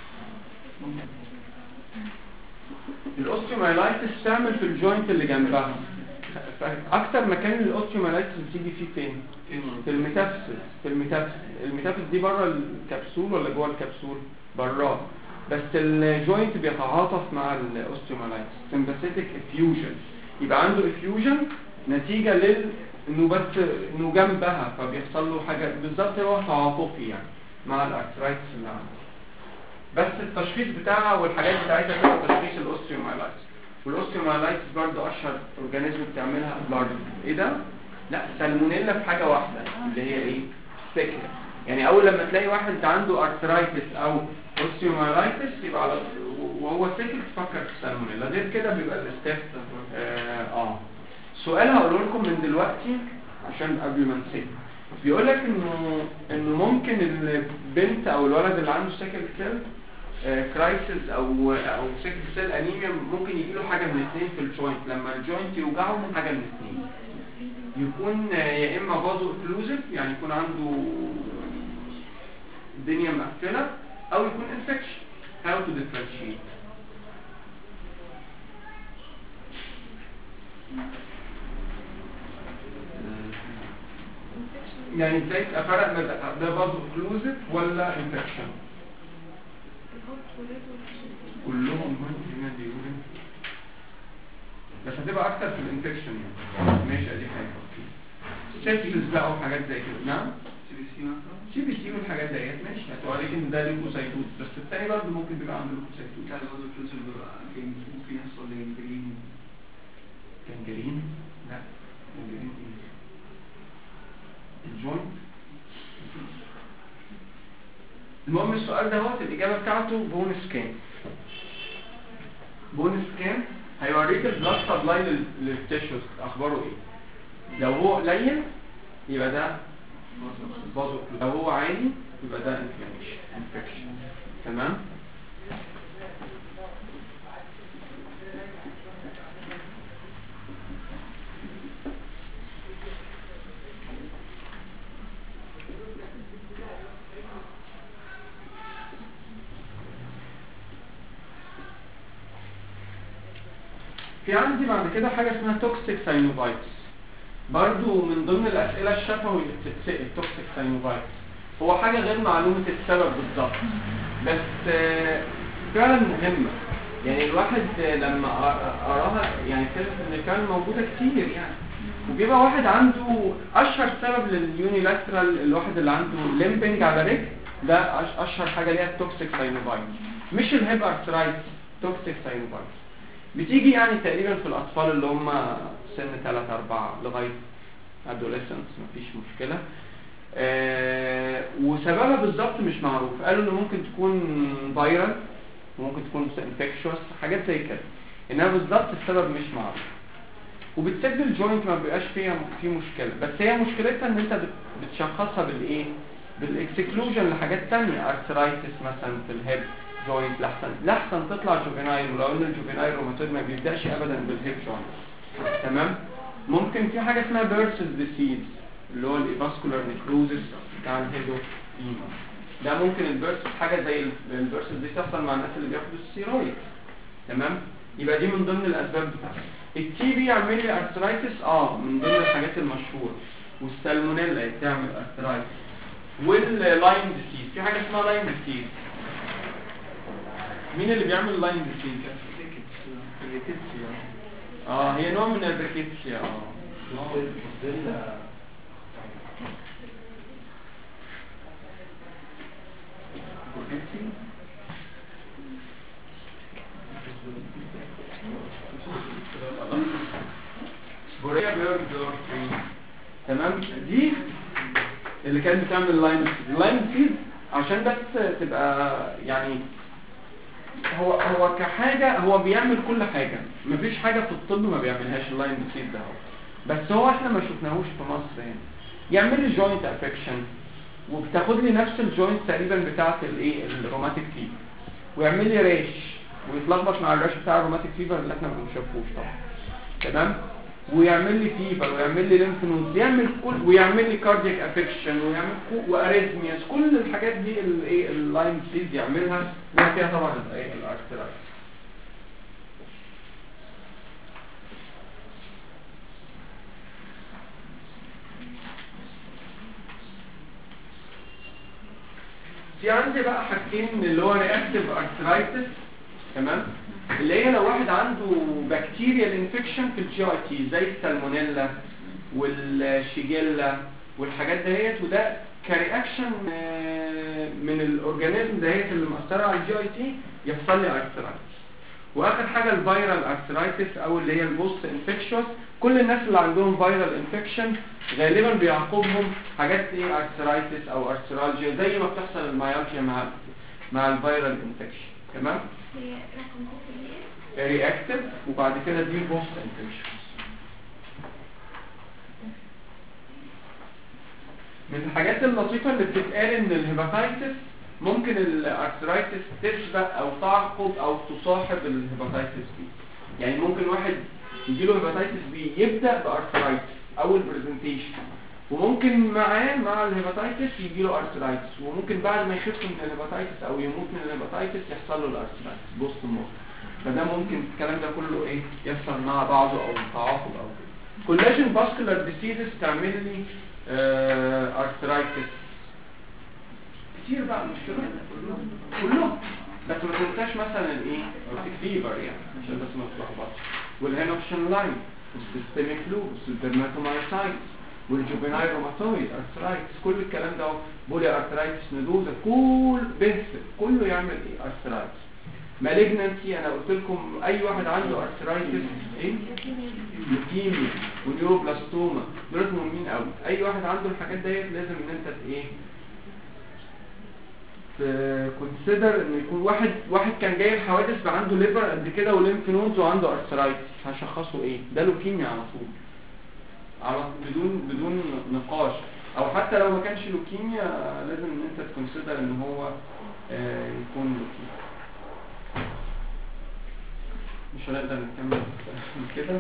A: الاوستيومايلايتس تعمل في الجوينت اللي جنبها اكتر مكان الاوستيومايلايتس بتيجي فيه فين في الميتافيسس في الميتافيسس الميتافيسس دي بره الكبسول ولا جوه الكبسول براه بس الجوينت بيتعاطف مع الاوستيومايلايتس سمباثيتك افيوجن يبقى عنده افيوجن نتيجه لل انه بس انه جنبها فبيحصل له حاجه بالظبط هو تعاطفي يعني مع الارثرايتس اللي عنده بس التشخيص بتاعها والحاجات بتاعتها تبقى تشخيص الاوستيومايلايتس والاوستيومايلايتس برضو اشهر اورجانيزم بتعملها برضو ايه ده لا سالمونيلا في حاجه واحده اللي هي ايه سيكل يعني اول لما تلاقي واحد عنده ارثرايتس او اوستيومايلايتس يبقى على وهو سيكل تفكر في السالمونيلا غير كده بيبقى الاستاف اه, آه. سؤال هقوله لكم من دلوقتي عشان قبل ما نسيب بيقول لك انه انه ممكن البنت او الولد اللي عنده سيكل سيل كرايسيس او او سيكل سيل انيميا ممكن يجي له حاجه من الاثنين في الجوينت لما الجوينت يوجعه من حاجه من الاثنين يكون يا اما فازو اوكلوزيف يعني يكون عنده الدنيا مقفله او يكون انفكشن how to differentiate يعني ازاي افرق ما ده- ده فازو اوكلوزيف ولا انفكشن كلهم هنا بيقولوا بس هتبقى اكتر في الانفكشن يعني ماشي ادي حاجه اوكي سيفلس بقى وحاجات زي كده نعم
C: سي بي سي مثلا
A: سي بي سي والحاجات ديت ماشي هتوريك ان ده ليوكوسايتوز بس الثاني برضه ممكن بيبقى عنده ليوكوسايتوز
C: بتاع الوزن فلوس اللي بيبقى جاي- ممكن يحصل جنجرين
A: كانجرين لا كانجرين ايه الجوينت المهم السؤال ده هو الاجابه بتاعته بون سكان بون سكان هيوريك البلاد سبلاي للتيشوز اخباره ايه لو هو قليل يبقى ده بازو لو هو عالي يبقى ده انفلاميشن انفكشن تمام في عندي بعد كده حاجة اسمها توكسيك ساينوفايتس برضو من ضمن الأسئلة الشفوي اللي بتتسأل توكسيك ساينوفايتس هو حاجة غير معلومة السبب بالظبط بس آه، فعلا مهمة يعني الواحد آه، لما أ- أراها يعني اكتشف إن فعلا موجودة كتير يعني وبيبقى واحد عنده أشهر سبب لليونيلاترال الواحد اللي عنده ليمبنج على رجل ده أش- أشهر حاجة ليها التوكسيك ساينوفايتس مش الهيب ارثرايتس توكسيك ساينوفايتس بتيجي يعني تقريبا في الأطفال اللي هم سن 3 4 لغاية adolescence مفيش مشكلة آه وسببها بالظبط مش معروف قالوا انه ممكن تكون فيرال وممكن تكون انفكشوس حاجات زي كده انما بالظبط السبب مش معروف وبتسد الجوينت ما بيبقاش فيها في مشكلة بس هي مشكلتها ان انت بت- بتشخصها بالايه بالاكسكلوجن لحاجات تانية ارثرايتس مثلا في الهيب جوينت لحسن لحسن تطلع جوفينايل ولو ان الجوفينايل روماتويد ما بيبداش ابدا بالهيب جوينت تمام ممكن في حاجه اسمها بيرسز ديسيز اللي هو الايفاسكولار نيكروزس بتاع الهيدو ده ممكن البيرسز حاجه زي البيرسز دي تحصل مع الناس اللي بياخدوا الستيرويد تمام يبقى دي من ضمن الاسباب بتاعتها التي بي يعمل لي ارثرايتس اه من ضمن الحاجات المشهوره والسالمونيلا بتعمل ارثرايتس واللاين ديسيز في حاجه اسمها لاين ديسيز مين اللي بيعمل لاين ديسيز اه هي نوع من البريكيتسيا اه بوريا بيرجر تمام دي اللي كانت بتعمل لاين اللاين سيد عشان بس تبقى يعني هو هو كحاجة هو بيعمل كل حاجة مفيش حاجة في الطب ما بيعملهاش اللاين سيد ده هو بس هو احنا ما شفناهوش في مصر يعني يعمل لي جوينت افكشن وبتاخد لي نفس الجوينت تقريبا بتاعه الايه الروماتيك فيفر ويعمل لي ريش ويتلخبط مع الريش بتاع الروماتيك فيفر اللي احنا ما بنشوفوش طبعا تمام ويعمل لي فيفر ويعمل لي ليمف نود يعمل كل ويعمل لي كاردياك افكشن ويعمل كو- واريزمياس كل الحاجات دي الايه اللاين سيز يعملها بما فيها طبعا الايه الارثرايتس في عندي بقى حاجتين اللي هو رياكتيف ارثرايتس تمام اللي هي لو واحد عنده بكتيريال انفكشن في الجي اي تي زي السالمونيلا والشيجيلا والحاجات دهيت وده كرياكشن من الاورجانيزم دهيت اللي مأثره على الجي اي تي يحصل لي ارثرايتس واخر حاجه حاجه الفيرال ارثرايتس او اللي هي البوست انفكشوس كل الناس اللي عندهم فيرال انفكشن غالبا بيعقبهم حاجات ايه ارثرايتس او ارثرالجيا زي ما بتحصل الميالجيا مع مع الفيرال انفكشن تمام
B: هي رقم كوفي ايه؟
A: رياكتيف وبعد كده دي بوست انفكشن من الحاجات اللطيفة اللي بتتقال ان الهيباتايتس ممكن الارثرايتس تسبق او تعقب او تصاحب الهيباتايتس بي يعني ممكن واحد يجيله هيباتايتس بي يبدأ بارثرايتس اول برزنتيشن وممكن معاه مع الهيباتايتس يجيله ارثرايتس وممكن بعد ما يخف من الهيباتايتس او يموت من الهيباتايتس يحصل له الارثرايتس بوست موت فده ممكن الكلام ده كله ايه يحصل مع بعضه او تعاقب او كده كولاجين فاسكولار ديسيزز تعمل لي ارثرايتس كتير بقى مش كده كلهم كلهم بس ما تنساش مثلا الايه الفيفر يعني عشان بس ما تتلخبطش والهينوكشن لاين والسيستميك لوبس والدرماتومايسايتس والجوبينايل روماتويد ارثرايتس كل الكلام ده بولي ارثرايتس ندوزه كل بس كله يعمل ايه ارثرايتس مالجنسي انا قلت لكم اي واحد عنده ارثرايتس ايه لوكيميا ونيوروبلاستوما دول مهمين قوي اي واحد عنده الحاجات ديت لازم ان انت ت- ايه تكونسيدر ان يكون واحد واحد كان جاي الحوادث بقى عنده ليفر قد كده وليمف نودز وعنده ارثرايتس هشخصه ايه ده لوكيميا على طول على بدون بدون نقاش او حتى لو ما كانش لوكيميا لازم ان انت تكونسيدر ان هو آه، يكون لوكيميا مش هنقدر نكمل كده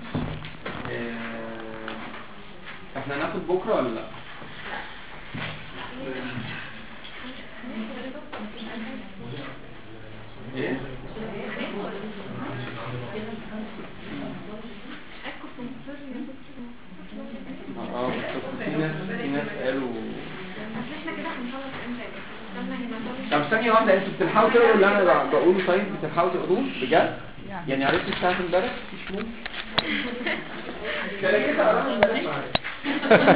A: آه، احنا هناخد بكره ولا لا ايه اه بس في ناس في ناس قالوا
B: اصل احنا كده هنخلص امتى يا دكتور؟ استنى هيماتولوجي
A: طب ثانية واحدة انتوا بتلحقوا تقروا اللي انا بقوله طيب بتلحقوا تقروه بجد؟ يعني عرفتوا الساعة امبارح؟ مش ممكن كده كده قرانا امبارح معايا